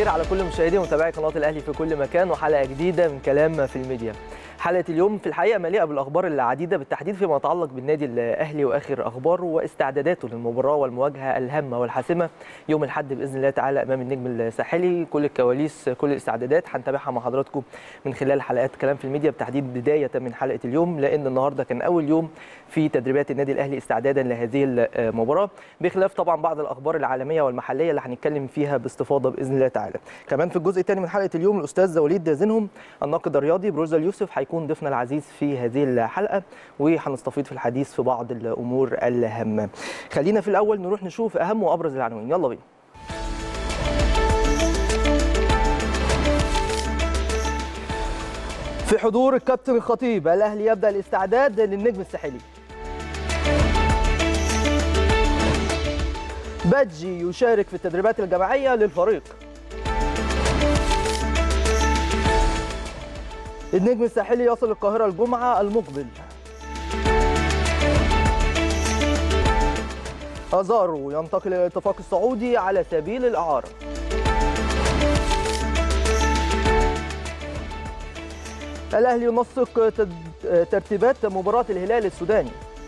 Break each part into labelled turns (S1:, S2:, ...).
S1: الخير على كل مشاهدي ومتابعي قناه الاهلي في كل مكان وحلقه جديده من كلام في الميديا. حلقه اليوم في الحقيقه مليئه بالاخبار العديده بالتحديد فيما يتعلق بالنادي الاهلي واخر اخباره واستعداداته للمباراه والمواجهه الهامه والحاسمه يوم الاحد باذن الله تعالى امام النجم الساحلي كل الكواليس كل الاستعدادات هنتابعها مع حضراتكم من خلال حلقات كلام في الميديا بالتحديد بدايه من حلقه اليوم لان النهارده كان اول يوم في تدريبات النادي الاهلي استعدادا لهذه المباراه بخلاف طبعا بعض الاخبار العالميه والمحليه اللي هنتكلم فيها باستفاضه باذن الله تعالى كمان في الجزء الثاني من حلقه اليوم الاستاذ وليد زينهم الناقد الرياضي بروزا اليوسف هيكون ضيفنا العزيز في هذه الحلقه وهنستفيض في الحديث في بعض الامور الهامه خلينا في الاول نروح نشوف اهم وابرز العناوين يلا بينا في حضور الكابتن الخطيب الاهلي يبدا الاستعداد للنجم الساحلي بادجي يشارك في التدريبات الجماعيه للفريق النجم الساحلي يصل القاهره الجمعه المقبل ازارو ينتقل الى الاتفاق السعودي على سبيل الاعاره الاهلي ينسق ترتيبات مباراه الهلال السوداني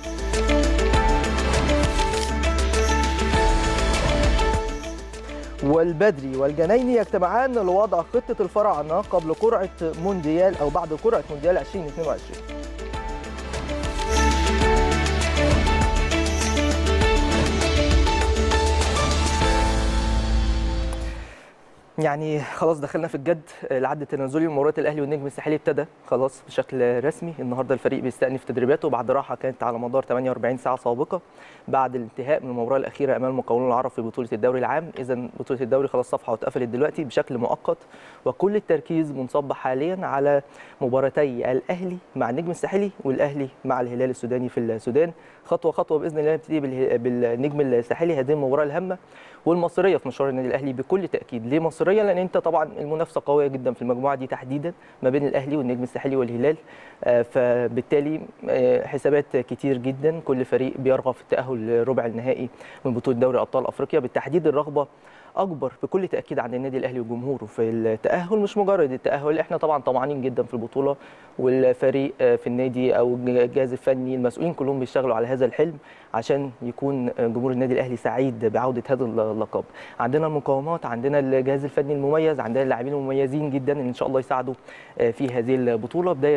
S1: والبدري والجنايني يجتمعان لوضع خطه الفراعنه قبل قرعه مونديال او بعد قرعه مونديال 2022 يعني خلاص دخلنا في الجد العد التنازلي لمباراه الاهلي والنجم الساحلي ابتدى خلاص بشكل رسمي النهارده الفريق بيستأنف تدريباته بعد راحه كانت على مدار 48 ساعه سابقه بعد الانتهاء من المباراه الاخيره امام المقاولون العرب في بطوله الدوري العام اذا بطوله الدوري خلاص صفحه واتقفلت دلوقتي بشكل مؤقت وكل التركيز منصب حاليا على مباراتي الاهلي مع النجم الساحلي والاهلي مع الهلال السوداني في السودان خطوه خطوه باذن الله نبتدي بالنجم الساحلي هذه المباراه الهامه والمصريه في مشوار النادي الاهلي بكل تاكيد ليه مصريه لان انت طبعا المنافسه قويه جدا في المجموعه دي تحديدا ما بين الاهلي والنجم الساحلي والهلال فبالتالي حسابات كتير جدا كل فريق بيرغب في التاهل لربع النهائي من بطوله دوري ابطال افريقيا بالتحديد الرغبه اكبر بكل تاكيد عند النادي الاهلي وجمهوره في التاهل مش مجرد التاهل احنا طبعا طمعانين جدا في البطوله والفريق في النادي او الجهاز الفني المسؤولين كلهم بيشتغلوا على هذا الحلم عشان يكون جمهور النادي الاهلي سعيد بعوده هذا اللقب عندنا المقاومات عندنا الجهاز الفني المميز عندنا اللاعبين المميزين جدا اللي ان شاء الله يساعدوا في هذه البطوله بدايه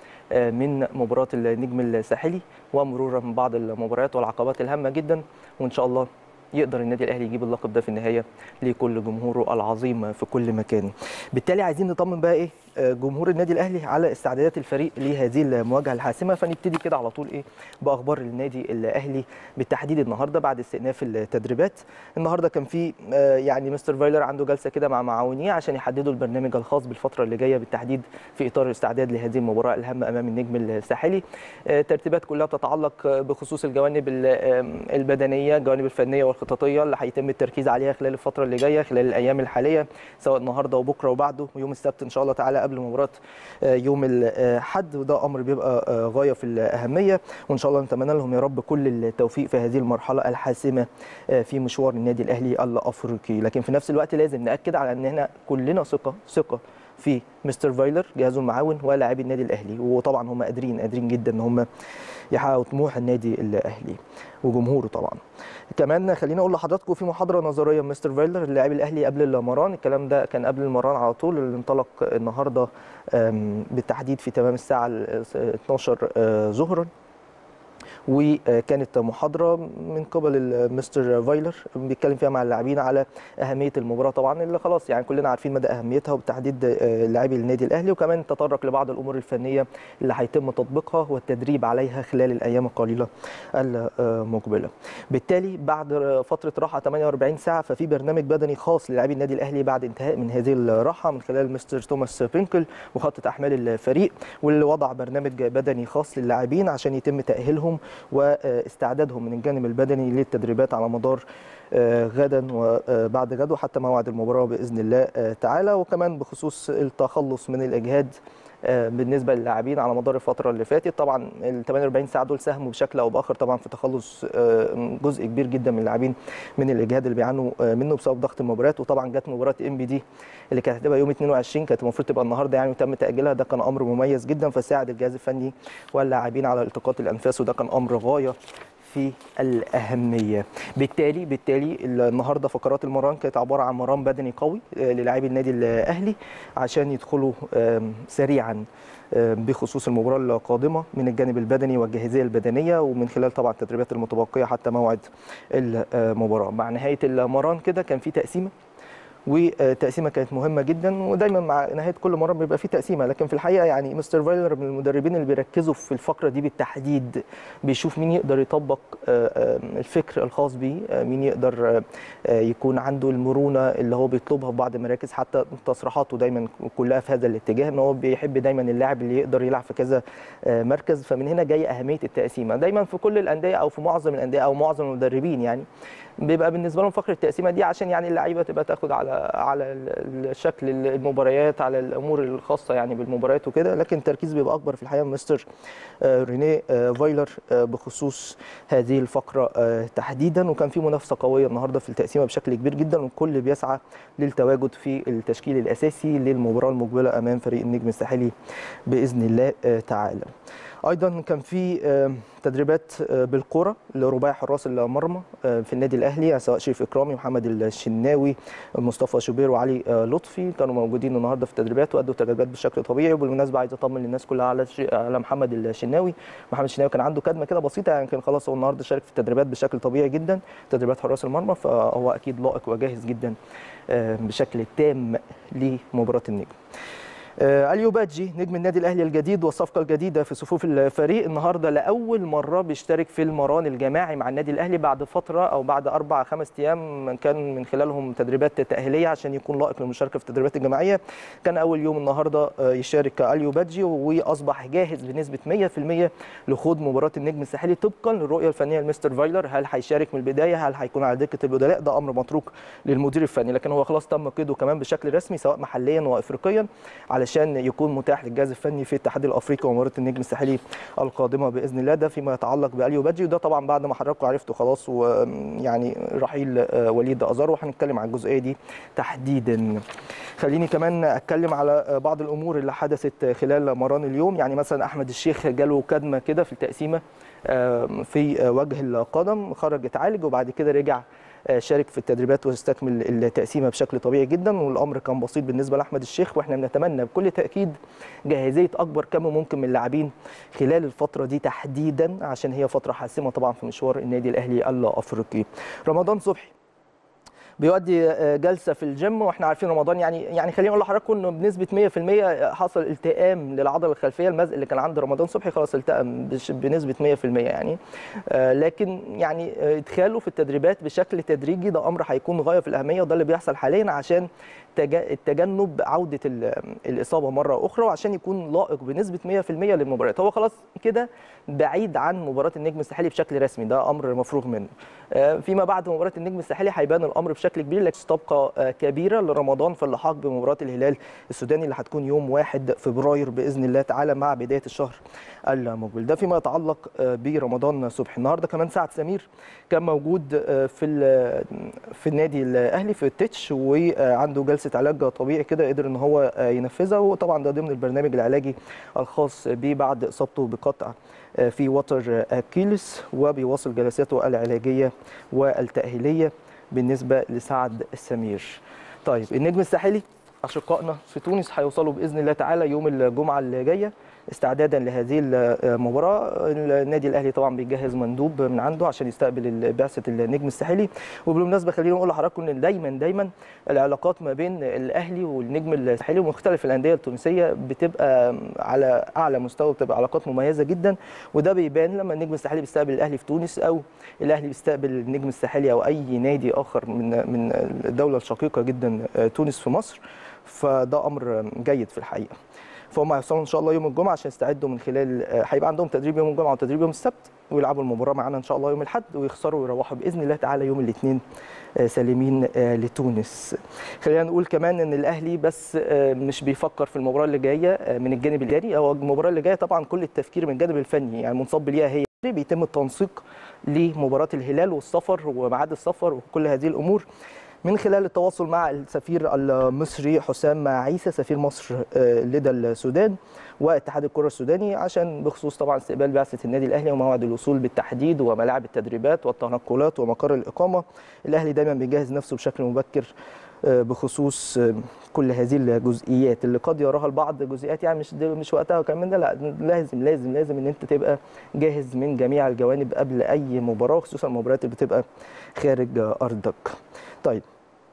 S1: من مباراه النجم الساحلي ومرورا من بعض المباريات والعقبات الهامه جدا وان شاء الله يقدر النادي الاهلي يجيب اللقب ده في النهايه لكل جمهوره العظيم في كل مكان. بالتالي عايزين نطمن بقى ايه جمهور النادي الاهلي على استعدادات الفريق لهذه المواجهه الحاسمه فنبتدي كده على طول ايه باخبار النادي الاهلي بالتحديد النهارده بعد استئناف التدريبات. النهارده كان في يعني مستر فايلر عنده جلسه كده مع معاونيه عشان يحددوا البرنامج الخاص بالفتره اللي جايه بالتحديد في اطار الاستعداد لهذه المباراه الهامه امام النجم الساحلي. ترتيبات كلها تتعلق بخصوص الجوانب البدنيه، الجوانب الفنيه الخططيه اللي هيتم التركيز عليها خلال الفتره اللي جايه خلال الايام الحاليه سواء النهارده وبكره وبعده ويوم السبت ان شاء الله تعالى قبل مباراه يوم الاحد وده امر بيبقى غايه في الاهميه وان شاء الله نتمنى لهم يا رب كل التوفيق في هذه المرحله الحاسمه في مشوار النادي الاهلي الافريقي لكن في نفس الوقت لازم ناكد على ان احنا كلنا ثقه ثقه في مستر فايلر جهازه المعاون ولاعبي النادي الاهلي وطبعا هم قادرين قادرين جدا ان هم يحققوا طموح النادي الاهلي وجمهوره طبعا كمان خليني اقول لحضراتكم في محاضره نظريه مستر فايلر اللاعب الاهلي قبل المران الكلام ده كان قبل المران على طول اللي انطلق النهارده بالتحديد في تمام الساعه 12 ظهرا وكانت محاضره من قبل المستر فايلر بيتكلم فيها مع اللاعبين على اهميه المباراه طبعا اللي خلاص يعني كلنا عارفين مدى اهميتها وبالتحديد لاعبي النادي الاهلي وكمان تطرق لبعض الامور الفنيه اللي هيتم تطبيقها والتدريب عليها خلال الايام القليله المقبله. بالتالي بعد فتره راحه 48 ساعه ففي برنامج بدني خاص للاعبي النادي الاهلي بعد انتهاء من هذه الراحه من خلال مستر توماس بينكل مخطط احمال الفريق واللي وضع برنامج بدني خاص للاعبين عشان يتم تاهيلهم واستعدادهم من الجانب البدني للتدريبات على مدار غدا وبعد غد وحتى موعد المباراه باذن الله تعالى وكمان بخصوص التخلص من الاجهاد بالنسبه للاعبين على مدار الفتره اللي فاتت طبعا ال 48 ساعه دول ساهموا بشكل او باخر طبعا في تخلص جزء كبير جدا من اللاعبين من الاجهاد اللي بيعانوا منه بسبب ضغط المباريات وطبعا جت مباراه ام بي دي اللي كانت هتبقى يوم 22 كانت المفروض تبقى النهارده يعني وتم تاجيلها ده كان امر مميز جدا فساعد الجهاز الفني واللاعبين على التقاط الانفاس وده كان امر غايه في الاهميه بالتالي بالتالي النهارده فقرات المران كانت عباره عن مران بدني قوي للاعبي النادي الاهلي عشان يدخلوا سريعا بخصوص المباراه القادمه من الجانب البدني والجاهزيه البدنيه ومن خلال طبعا التدريبات المتبقيه حتى موعد المباراه مع نهايه المران كده كان في تقسيمه وتقسيمه كانت مهمه جدا ودايما مع نهايه كل مره بيبقى في تقسيمه لكن في الحقيقه يعني مستر فايلر من المدربين اللي بيركزوا في الفقره دي بالتحديد بيشوف مين يقدر يطبق الفكر الخاص بيه مين يقدر يكون عنده المرونه اللي هو بيطلبها في بعض المراكز حتى تصريحاته دايما كلها في هذا الاتجاه ان هو بيحب دايما اللاعب اللي يقدر يلعب في كذا مركز فمن هنا جاي اهميه التقسيمه دايما في كل الانديه او في معظم الانديه او معظم المدربين يعني بيبقى بالنسبه لهم فقره التقسيمه دي عشان يعني اللعيبه تبقى تاخد على على الشكل المباريات على الامور الخاصه يعني بالمباريات وكده لكن التركيز بيبقى اكبر في الحقيقه مستر رينيه فايلر بخصوص هذه الفقره تحديدا وكان في منافسه قويه النهارده في التقسيمه بشكل كبير جدا والكل بيسعى للتواجد في التشكيل الاساسي للمباراه المقبله امام فريق النجم الساحلي باذن الله تعالى. ايضا كان في تدريبات بالكره لرباعي حراس المرمى في النادي الاهلي سواء شريف اكرامي محمد الشناوي مصطفى شوبير وعلي لطفي كانوا موجودين النهارده في التدريبات وادوا تدريبات بشكل طبيعي وبالمناسبه عايز اطمن للناس كلها على على محمد الشناوي محمد الشناوي كان عنده كدمه كده بسيطه يعني كان خلاص هو النهارده شارك في التدريبات بشكل طبيعي جدا تدريبات حراس المرمى فهو اكيد لائق وجاهز جدا بشكل تام لمباراه النجم اليو بادجي نجم النادي الاهلي الجديد والصفقه الجديده في صفوف الفريق النهارده لاول مره بيشترك في المران الجماعي مع النادي الاهلي بعد فتره او بعد اربع خمس ايام كان من خلالهم تدريبات تاهيليه عشان يكون لائق للمشاركه في التدريبات الجماعيه كان اول يوم النهارده يشارك اليو بادجي واصبح جاهز بنسبه 100% لخوض مباراه النجم الساحلي طبقا للرؤيه الفنيه لمستر فايلر هل هيشارك من البدايه هل هيكون على دكه البدلاء ده امر متروك للمدير الفني لكن هو خلاص تم قيده كمان بشكل رسمي سواء محليا وافريقيا علشان يكون متاح للجهاز الفني في الاتحاد الافريقي ومباراه النجم الساحلي القادمه باذن الله ده فيما يتعلق باليو بادجي وده طبعا بعد ما حضراتكم عرفتوا خلاص ويعني رحيل وليد ازار وهنتكلم عن الجزئيه دي تحديدا خليني كمان اتكلم على بعض الامور اللي حدثت خلال مران اليوم يعني مثلا احمد الشيخ جاله كدمه كده في التقسيمه في وجه القدم خرج اتعالج وبعد كده رجع شارك في التدريبات واستكمل التقسيمه بشكل طبيعي جدا والامر كان بسيط بالنسبه لاحمد الشيخ واحنا بنتمنى بكل تاكيد جاهزيه اكبر كم ممكن من اللاعبين خلال الفتره دي تحديدا عشان هي فتره حاسمه طبعا في مشوار النادي الاهلي الافريقي رمضان صبحي بيؤدي جلسه في الجيم واحنا عارفين رمضان يعني يعني خليني اقول لحضراتكم انه بنسبه 100% حصل التئام للعضله الخلفيه المزق اللي كان عند رمضان صبحي خلاص التئم بنسبه 100% يعني لكن يعني ادخاله في التدريبات بشكل تدريجي ده امر هيكون غايه في الاهميه وده اللي بيحصل حاليا عشان التجنب عوده الاصابه مره اخرى وعشان يكون لائق بنسبه 100% للمباريات هو خلاص كده بعيد عن مباراه النجم الساحلي بشكل رسمي ده امر مفروغ منه فيما بعد مباراه النجم الساحلي هيبان الامر بشكل كبير لكن تبقى كبيره لرمضان في اللحاق بمباراه الهلال السوداني اللي هتكون يوم 1 فبراير باذن الله تعالى مع بدايه الشهر المقبل ده فيما يتعلق برمضان صبحي النهارده كمان سعد سمير كان موجود في في النادي الاهلي في التتش وعنده جلسه علاج طبيعي كده قدر ان هو ينفذها وطبعا ده ضمن البرنامج العلاجي الخاص بيه بعد اصابته بقطع في وتر اكيلس وبيواصل جلساته العلاجيه والتاهيليه بالنسبه لسعد السمير. طيب النجم الساحلي اشقائنا في تونس هيوصلوا باذن الله تعالى يوم الجمعه اللي جايه استعدادا لهذه المباراه النادي الاهلي طبعا بيجهز مندوب من عنده عشان يستقبل بعثه النجم الساحلي وبالمناسبه خلينا نقول لحضراتكم ان دايما دايما العلاقات ما بين الاهلي والنجم الساحلي ومختلف الانديه التونسيه بتبقى على اعلى مستوى بتبقى علاقات مميزه جدا وده بيبان لما النجم الساحلي بيستقبل الاهلي في تونس او الاهلي بيستقبل النجم الساحلي او اي نادي اخر من من الدوله الشقيقه جدا تونس في مصر فده امر جيد في الحقيقه فهم هيوصلوا ان شاء الله يوم الجمعه عشان يستعدوا من خلال آه، هيبقى عندهم تدريب يوم الجمعه وتدريب يوم السبت ويلعبوا المباراه معانا ان شاء الله يوم الاحد ويخسروا ويروحوا باذن الله تعالى يوم الاثنين آه، سالمين آه، لتونس خلينا نقول كمان ان الاهلي بس آه، مش بيفكر في المباراه اللي جايه آه، من الجانب الاداري او المباراه اللي جايه طبعا كل التفكير من الجانب الفني يعني منصب ليها هي بيتم التنسيق لمباراه الهلال والسفر وميعاد السفر وكل هذه الامور من خلال التواصل مع السفير المصري حسام عيسى سفير مصر آه، لدى السودان واتحاد الكره السوداني عشان بخصوص طبعا استقبال بعثه النادي الاهلي وموعد الوصول بالتحديد وملاعب التدريبات والتنقلات ومقر الاقامه الاهلي دايما بيجهز نفسه بشكل مبكر آه، بخصوص آه، كل هذه الجزئيات اللي قد يراها البعض جزئيات يعني مش ده مش وقتها وكمان ده لا لازم لازم لازم ان انت تبقى جاهز من جميع الجوانب قبل اي مباراه خصوصا المباريات اللي بتبقى خارج ارضك. طيب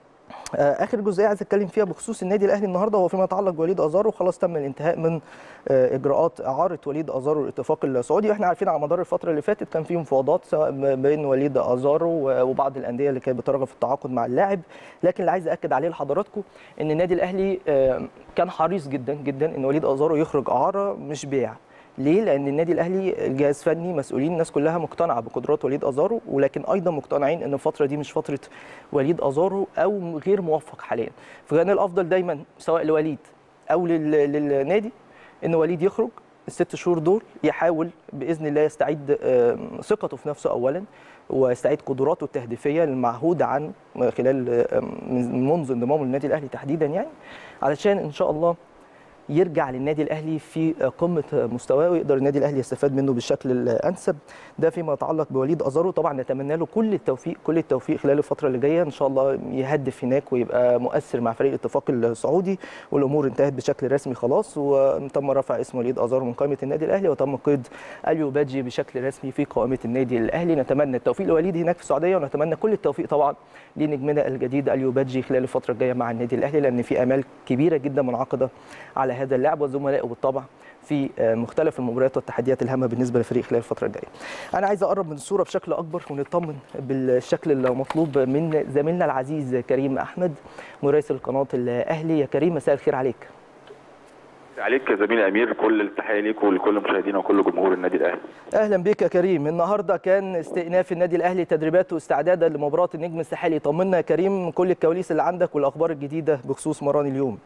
S1: آه، اخر جزئيه عايز اتكلم فيها بخصوص النادي الاهلي النهارده هو فيما يتعلق بوليد ازارو خلاص تم الانتهاء من آه، اجراءات اعاره وليد ازارو الاتفاق السعودي واحنا عارفين على مدار الفتره اللي فاتت كان في مفاوضات سواء ما بين وليد ازارو و- وبعض الانديه اللي كانت بترغب في التعاقد مع اللاعب لكن اللي عايز اكد عليه لحضراتكم ان النادي الاهلي آه، كان حريص جدا جدا ان وليد ازارو يخرج اعاره مش بيع ليه؟ لأن النادي الأهلي الجهاز فني مسؤولين الناس كلها مقتنعة بقدرات وليد أزارو ولكن أيضا مقتنعين أن الفترة دي مش فترة وليد أزارو أو غير موفق حاليا فكان الأفضل دايما سواء لوليد أو لل- للنادي أن وليد يخرج الست شهور دول يحاول باذن الله يستعيد آم، ثقته في نفسه اولا ويستعيد قدراته التهديفيه المعهود عن خلال آم، من- منذ انضمامه للنادي الاهلي تحديدا يعني علشان ان شاء الله يرجع للنادي الاهلي في قمه مستواه ويقدر النادي الاهلي يستفاد منه بالشكل الانسب ده فيما يتعلق بوليد ازارو طبعا نتمنى له كل التوفيق كل التوفيق خلال الفتره اللي جايه ان شاء الله يهدف هناك ويبقى مؤثر مع فريق الاتفاق السعودي والامور انتهت بشكل رسمي خلاص وتم رفع اسم وليد ازارو من قائمه النادي الاهلي وتم قيد اليو بادجي بشكل رسمي في قائمه النادي الاهلي نتمنى التوفيق لوليد هناك في السعوديه ونتمنى كل التوفيق طبعا لنجمنا الجديد اليو بادجي خلال الفتره الجايه مع النادي الاهلي لان في امال كبيره جدا منعقده على هذا اللاعب وزملائه بالطبع في مختلف المباريات والتحديات الهامه بالنسبه للفريق خلال الفتره الجايه. انا عايز اقرب من الصوره بشكل اكبر ونطمن بالشكل المطلوب من زميلنا العزيز كريم احمد مراسل قناه الاهلي يا كريم مساء الخير عليك.
S2: عليك يا زميلي امير كل التحيه ليك ولكل مشاهدينا وكل جمهور النادي الاهلي
S1: اهلا بك يا كريم النهارده كان استئناف النادي الاهلي تدريباته استعدادا لمباراه النجم الساحلي طمنا يا كريم كل الكواليس اللي عندك والاخبار الجديده بخصوص مران اليوم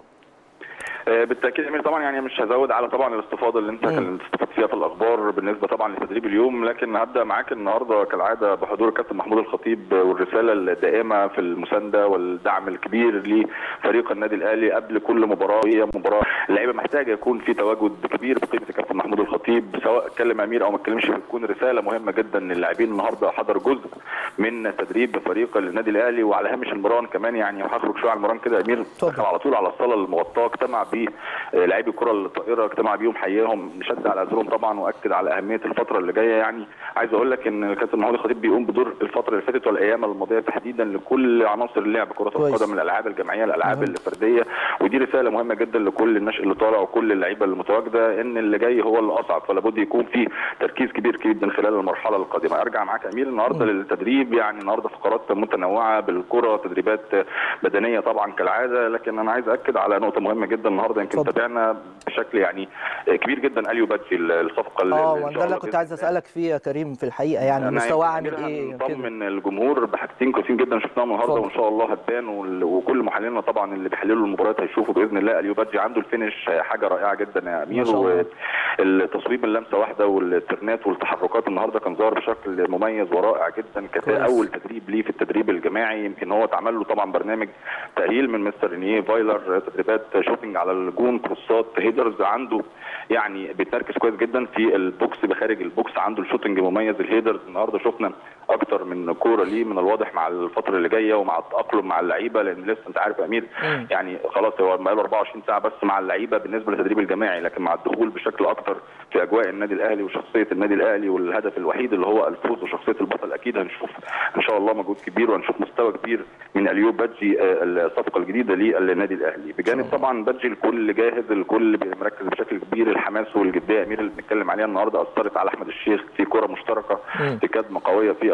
S2: آه، بالتاكيد يا امير طبعا يعني مش هزود على طبعا الاستفاضه اللي انت كان استفدت فيها في الاخبار بالنسبه طبعا لتدريب اليوم لكن هبدا معاك النهارده كالعاده بحضور الكابتن محمود الخطيب والرساله الدائمه في المسانده والدعم الكبير لفريق النادي الاهلي قبل كل مباراه وهي مباراه اللعيبه محتاجه يكون في تواجد كبير بقيمه الكابتن محمود الخطيب سواء اتكلم امير او ما اتكلمش بتكون رساله مهمه جدا ان اللاعبين النهارده حضر جزء من تدريب فريق النادي الاهلي وعلى هامش المران كمان يعني وهخرج شويه على المران كده يا امير
S1: اتفضل.
S2: دخل على طول على الصاله المغطاه اجتمع ب لاعبي الكره الطائره اجتمع بيهم حياهم شد على اذرهم طبعا واكد على اهميه الفتره اللي جايه يعني عايز اقول لك ان الكابتن محمود الخطيب بيقوم بدور الفتره اللي فاتت والايام الماضيه تحديدا لكل عناصر اللعب كره
S1: كويس.
S2: القدم الالعاب الجماعيه الالعاب
S1: مهم.
S2: الفرديه ودي رساله مهمه جدا لكل الناشئ اللي طالع وكل اللعيبه المتواجده ان اللي جاي هو اللي اصعب فلا بد يكون في تركيز كبير جدا خلال المرحله القادمه ارجع معاك امير النهارده للتدريب يعني النهارده فقرات متنوعه بالكره تدريبات بدنيه طبعا كالعاده لكن انا عايز اكد على نقطه مهمه جدا النهارده يمكن
S1: اتفضل.
S2: تابعنا بشكل يعني كبير جدا اليو باتشي الصفقه اللي
S1: اه
S2: إن شاء
S1: وده اللي
S2: الله
S1: كنت
S2: بإذن
S1: عايز اسالك فيه يا كريم في الحقيقه يعني
S2: أنا
S1: مستواه
S2: يعني
S1: عامل ايه كده
S2: نطمن الجمهور بحاجتين كويسين جدا شفناهم النهارده
S1: اتفضل.
S2: وان شاء الله هتبان وال- وكل محللنا طبعا اللي بيحللوا المباريات هيشوفوا باذن الله اليو بادجي عنده الفينش حاجه رائعه جدا يا امير
S1: ما شاء الله.
S2: والتصويب اللمسه واحده والترنات والتحركات النهارده كان ظاهر بشكل مميز ورائع جدا كانت
S1: كويس.
S2: اول تدريب ليه في التدريب الجماعي يمكن هو اتعمل له طبعا برنامج تاهيل من مستر رينيه فايلر تدريبات شوتنج على الجون كروسات هيدرز عنده يعني بيتركز كويس جدا في البوكس بخارج البوكس عنده الشوتنج مميز الهيدرز النهارده شفنا اكتر من كوره ليه من الواضح مع الفتره اللي جايه ومع التاقلم مع اللعيبه لان لسه انت عارف يا امير
S1: مم.
S2: يعني خلاص هو بقاله 24 ساعه بس مع اللعيبه بالنسبه للتدريب الجماعي لكن مع الدخول بشكل اكتر في اجواء النادي الاهلي وشخصيه النادي الاهلي والهدف الوحيد اللي هو الفوز وشخصيه البطل اكيد هنشوف ان شاء الله مجهود كبير وهنشوف مستوى كبير من اليوب بادجي آه، الصفقه الجديده للنادي الاهلي بجانب طبعا بادجي الكل جاهز الكل مركز بشكل كبير الحماس والجديه يا امير اللي بنتكلم عليها النهارده اثرت على احمد الشيخ في كره مشتركه
S1: مم.
S2: في كدمه قويه في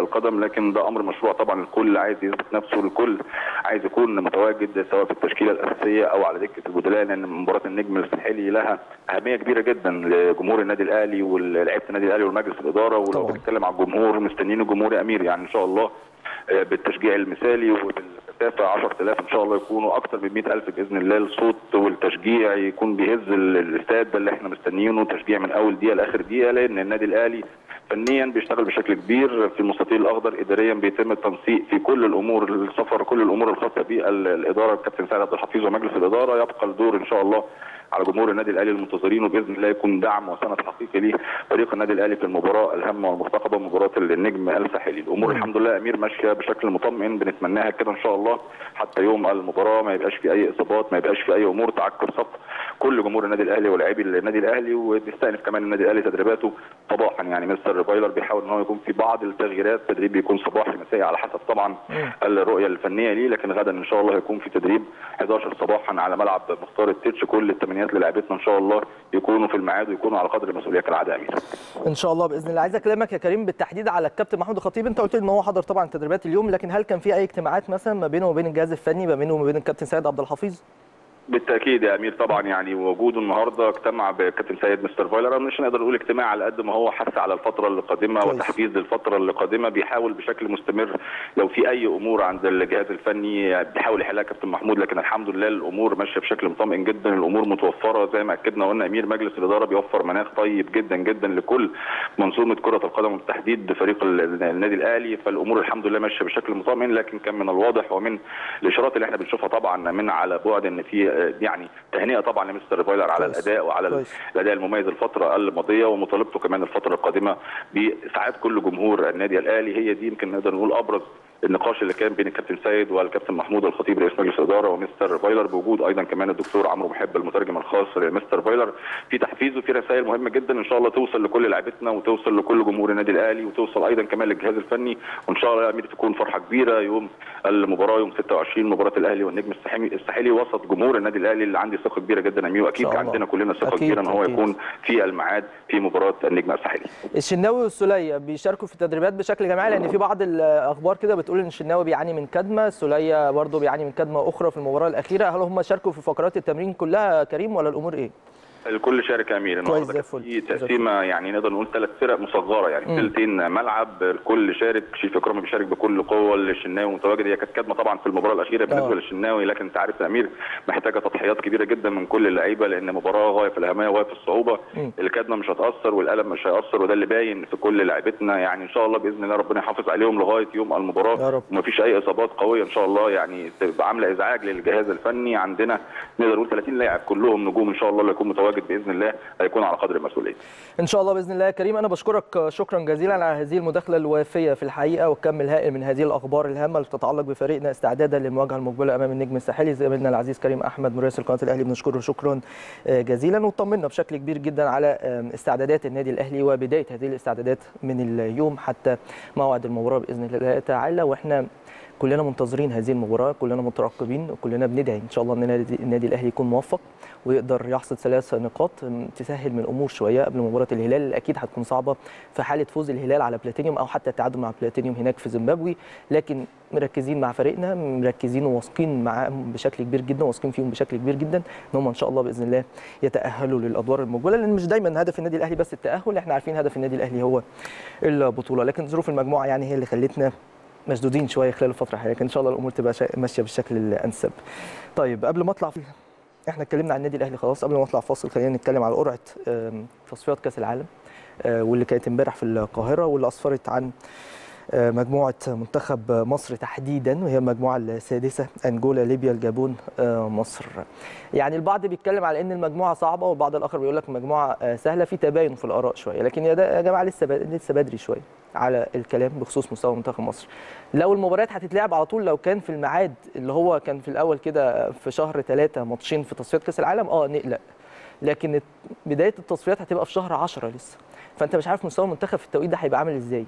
S2: القدم لكن ده امر مشروع طبعا الكل عايز يثبت نفسه الكل عايز يكون متواجد سواء في التشكيله الاساسيه او على دكه البدلاء لان مباراه النجم الساحلي لها اهميه كبيره جدا لجمهور النادي الاهلي ولعيبه النادي الاهلي ومجلس الاداره ولو
S1: طبعاً.
S2: بنتكلم على الجمهور مستنيين الجمهور يا امير يعني ان شاء الله آه، بالتشجيع المثالي وبالكثافه 10000 ان شاء الله يكونوا اكثر من 100000 باذن الله الصوت والتشجيع يكون بيهز ال- الاستاد ده اللي احنا مستنيينه تشجيع من اول دقيقه لاخر دقيقه لان النادي الاهلي فنيا بيشتغل بشكل كبير في المستطيل الاخضر اداريا بيتم التنسيق في كل الامور السفر كل الامور الخاصه بالاداره الكابتن سعد عبد الحفيظ ومجلس الاداره يبقى الدور ان شاء الله على جمهور النادي الاهلي المنتظرين وباذن الله يكون دعم وسند حقيقي ليه فريق النادي الاهلي في المباراه الهامه والمرتقبه مباراه النجم الساحلي الامور الحمد لله يا امير ماشيه بشكل مطمئن بنتمناها كده ان شاء الله حتى يوم المباراه ما يبقاش في اي اصابات ما يبقاش في اي امور تعكر صف كل جمهور النادي الاهلي ولاعبي النادي الاهلي وبيستأنف كمان النادي الاهلي تدريباته صباحا يعني مستر فايلر بيحاول ان هو يكون في بعض التغييرات تدريب بيكون صباحي مسائي على حسب طبعا الرؤيه الفنيه ليه لكن غدا ان شاء الله هيكون في تدريب 11 صباحا على ملعب مختار التتش كل التمنيات للاعبتنا ان شاء الله يكونوا في الميعاد ويكونوا على قدر المسؤوليه كالعاده يا امير
S1: ان شاء الله باذن الله عايز اكلمك يا كريم بالتحديد على الكابتن محمود الخطيب انت قلت لي ان هو حضر طبعا تدريبات اليوم لكن هل كان في اي اجتماعات مثلا ما بينه وبين الجهاز الفني ما بينه وما بين الكابتن سيد عبد الحفيظ
S2: بالتاكيد يا امير طبعا يعني وجوده النهارده اجتمع بكابتن سيد مستر فايلر مش نقدر نقول اجتماع على قد ما هو حث على الفتره القادمه
S1: كويس.
S2: وتحفيز للفتره القادمه بيحاول بشكل مستمر لو في اي امور عند الجهاز الفني بيحاول يحلها كابتن محمود لكن الحمد لله الامور ماشيه بشكل مطمئن جدا الامور متوفره زي ما اكدنا وقلنا امير مجلس الاداره بيوفر مناخ طيب جدا جدا لكل منظومه كره القدم وبالتحديد فريق ال- النادي الاهلي فالامور الحمد لله ماشيه بشكل مطمئن لكن كان من الواضح ومن الاشارات اللي احنا بنشوفها طبعا من على بعد ان في آه، يعني تهنئه طبعا لمستر فايلر على
S1: كويس.
S2: الاداء وعلى
S1: كويس.
S2: الاداء المميز الفتره الماضيه ومطالبته كمان الفتره القادمه باسعاد كل جمهور النادي الاهلي هي دي يمكن نقدر نقول ابرز النقاش اللي كان بين الكابتن سيد والكابتن محمود الخطيب رئيس مجلس الاداره ومستر فايلر بوجود ايضا كمان الدكتور عمرو محب المترجم الخاص لمستر فايلر في تحفيز وفي رسائل مهمه جدا ان شاء الله توصل لكل لاعبتنا وتوصل لكل جمهور النادي الاهلي وتوصل ايضا كمان للجهاز الفني وان شاء الله يا امير تكون فرحه كبيره يوم المباراه يوم 26 مباراه الاهلي والنجم الساحلي الساحلي وسط جمهور النادي الاهلي اللي عندي ثقه كبيره جدا يا امير واكيد
S1: إن شاء الله.
S2: عندنا كلنا ثقه
S1: أكيد،
S2: كبيره ان هو
S1: أكيد.
S2: يكون في الميعاد في مباراه النجم الساحلي
S1: الشناوي والسوليه بيشاركوا في التدريبات بشكل جماعي لان في بعض الاخبار كده بتقول ان الشناوي بيعاني من كدمه السوليه برضه بيعاني من كدمه اخرى في المباراه الاخيره هل هم شاركوا في فقرات التمرين كلها كريم ولا الامور ايه
S2: الكل شارك يا امير
S1: كويس
S2: النهارده
S1: زي
S2: كان
S1: الفل،
S2: في
S1: زي
S2: تقسيمه يعني نقدر نقول ثلاث فرق مصغره يعني
S1: مم.
S2: ثلثين ملعب الكل شارك شريف اكرامي بيشارك بكل قوه الشناوي متواجد هي كانت كدمه طبعا في المباراه الاخيره بالنسبه
S1: آه.
S2: للشناوي لكن انت عارف يا امير محتاجه تضحيات كبيره جدا من كل اللعيبه لان مباراه غايه في الاهميه وغايه في الصعوبه
S1: مم.
S2: الكدمه مش هتاثر والالم مش هياثر وده اللي باين في كل لعيبتنا يعني ان شاء الله باذن الله ربنا يحافظ عليهم لغايه يوم
S1: يا
S2: المباراه
S1: رب.
S2: ومفيش اي اصابات قويه ان شاء الله يعني تبقى عامله ازعاج للجهاز الفني عندنا نقدر نقول 30 لاعب كلهم نجوم ان شاء الله اللي يكون متواجد باذن الله هيكون على قدر المسؤوليه
S1: ان شاء الله باذن الله يا كريم انا بشكرك شكرا جزيلا على هذه المداخله الوافيه في الحقيقه والكم الهائل من هذه الاخبار الهامه اللي تتعلق بفريقنا استعدادا للمواجهه المقبله امام النجم الساحلي زميلنا العزيز كريم احمد مراسل قناه الاهلي بنشكره شكرا آه، جزيلا وطمنا بشكل كبير جدا على آه، استعدادات النادي الاهلي وبدايه هذه الاستعدادات من اليوم حتى موعد المباراه باذن الله تعالى واحنا كلنا منتظرين هذه المباراه كلنا مترقبين وكلنا بندعي ان شاء الله ان النادي النادي الاهلي يكون موفق ويقدر يحصد ثلاث نقاط تسهل من الامور شويه قبل مباراه الهلال اللي اكيد هتكون صعبه في حاله فوز الهلال على بلاتينيوم او حتى التعادل مع بلاتينيوم هناك في زيمبابوي لكن مركزين مع فريقنا مركزين وواثقين معاهم بشكل كبير جدا واثقين فيهم بشكل كبير جدا ان هم ان شاء الله باذن الله يتاهلوا للادوار المقبله لان مش دايما هدف النادي الاهلي بس التاهل احنا عارفين هدف النادي الاهلي هو البطوله لكن ظروف المجموعه يعني هي اللي خلتنا مشدودين شويه خلال الفتره الحاليه لكن ان شاء الله الامور تبقى شا- ماشيه بالشكل الانسب. طيب قبل ما اطلع احنا اتكلمنا عن النادي الاهلي خلاص قبل ما نطلع فاصل خلينا نتكلم على قرعه آم، تصفيات كاس العالم آه، واللي كانت امبارح في القاهره واللي اسفرت عن آه، مجموعه منتخب مصر تحديدا وهي المجموعه السادسه انجولا ليبيا الجابون آه، مصر. يعني البعض بيتكلم على ان المجموعه صعبه والبعض الاخر بيقول لك المجموعه آه، سهله في تباين في الاراء شويه لكن يا ده- يا جماعه لسه ب- لسه بدري شويه على الكلام بخصوص مستوى منتخب مصر. لو المباريات هتتلعب على طول لو كان في الميعاد اللي هو كان في الاول كده في شهر ثلاثة ماتشين في تصفيات كاس العالم اه نقلق لكن الت- بدايه التصفيات هتبقى في شهر 10 لسه فانت مش عارف مستوى المنتخب في التوقيت ده هيبقى عامل ازاي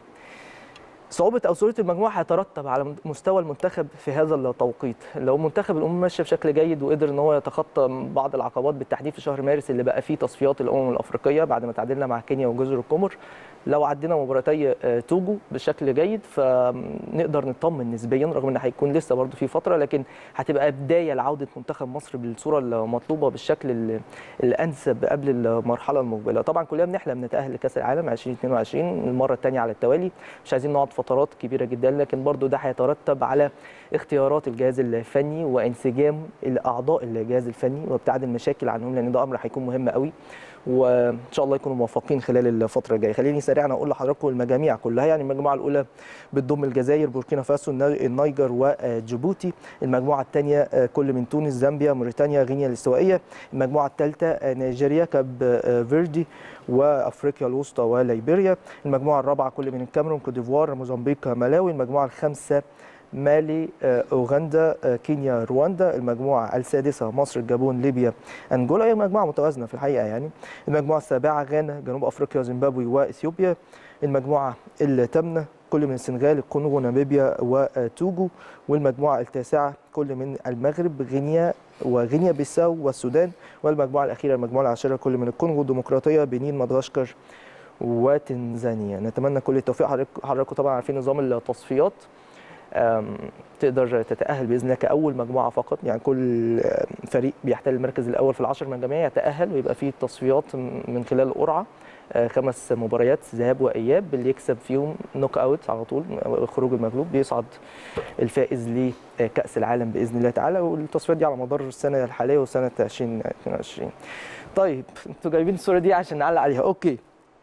S1: صعوبة أو سهولة المجموعة هيترتب على مستوى المنتخب في هذا التوقيت، لو منتخب الأمم ماشية بشكل جيد وقدر إن هو يتخطى بعض العقبات بالتحديد في شهر مارس اللي بقى فيه تصفيات الأمم الأفريقية بعد ما تعادلنا مع كينيا وجزر القمر، لو عدينا مباراتي آه، توجو بشكل جيد فنقدر نطمن نسبيا رغم ان هيكون لسه برضه في فتره لكن هتبقى بدايه لعوده منتخب مصر بالصوره المطلوبه بالشكل ال- الانسب قبل المرحله المقبله طبعا كلنا بنحلم نتاهل لكاس العالم 2022 المره الثانيه على التوالي مش عايزين نقعد فترات كبيره جدا لكن برضه ده هيترتب على اختيارات الجهاز الفني وانسجام الاعضاء الجهاز الفني وابتعاد المشاكل عنهم لان ده امر هيكون مهم قوي وان شاء الله يكونوا موفقين خلال الفتره الجايه خليني سريعا اقول لحضراتكم المجاميع كلها يعني المجموعه الاولى بتضم الجزائر بوركينا فاسو النا- النيجر وجيبوتي المجموعه الثانيه كل من تونس زامبيا موريتانيا غينيا الاستوائيه المجموعه الثالثه نيجيريا كاب فيردي وافريقيا الوسطى وليبيريا المجموعه الرابعه كل من الكاميرون كوت ديفوار موزمبيق ملاوي المجموعه الخامسه مالي آه، اوغندا آه، كينيا رواندا المجموعه السادسه مصر الجابون ليبيا انجولا هي مجموعه متوازنه في الحقيقه يعني المجموعه السابعه غانا جنوب افريقيا زيمبابوي واثيوبيا المجموعه الثامنه كل من السنغال الكونغو ناميبيا وتوجو والمجموعه التاسعه كل من المغرب غينيا وغينيا بيساو والسودان والمجموعه الاخيره المجموعه العاشره كل من الكونغو الديمقراطيه بنين مدغشقر وتنزانيا نتمنى كل التوفيق حضرتك- حضراتكم طبعا عارفين نظام التصفيات أم، تقدر تتأهل بإذن الله كأول مجموعة فقط يعني كل أم، فريق بيحتل المركز الأول في العشر مجاميع يتأهل ويبقى فيه تصفيات م- من خلال قرعة آه، خمس مباريات ذهاب وإياب اللي يكسب فيهم نوك أوت على طول خروج المغلوب بيصعد الفائز لكأس العالم بإذن الله تعالى والتصفيات دي على مدار السنة الحالية وسنة 2022 طيب انتوا جايبين الصورة دي عشان نعلق عليها أوكي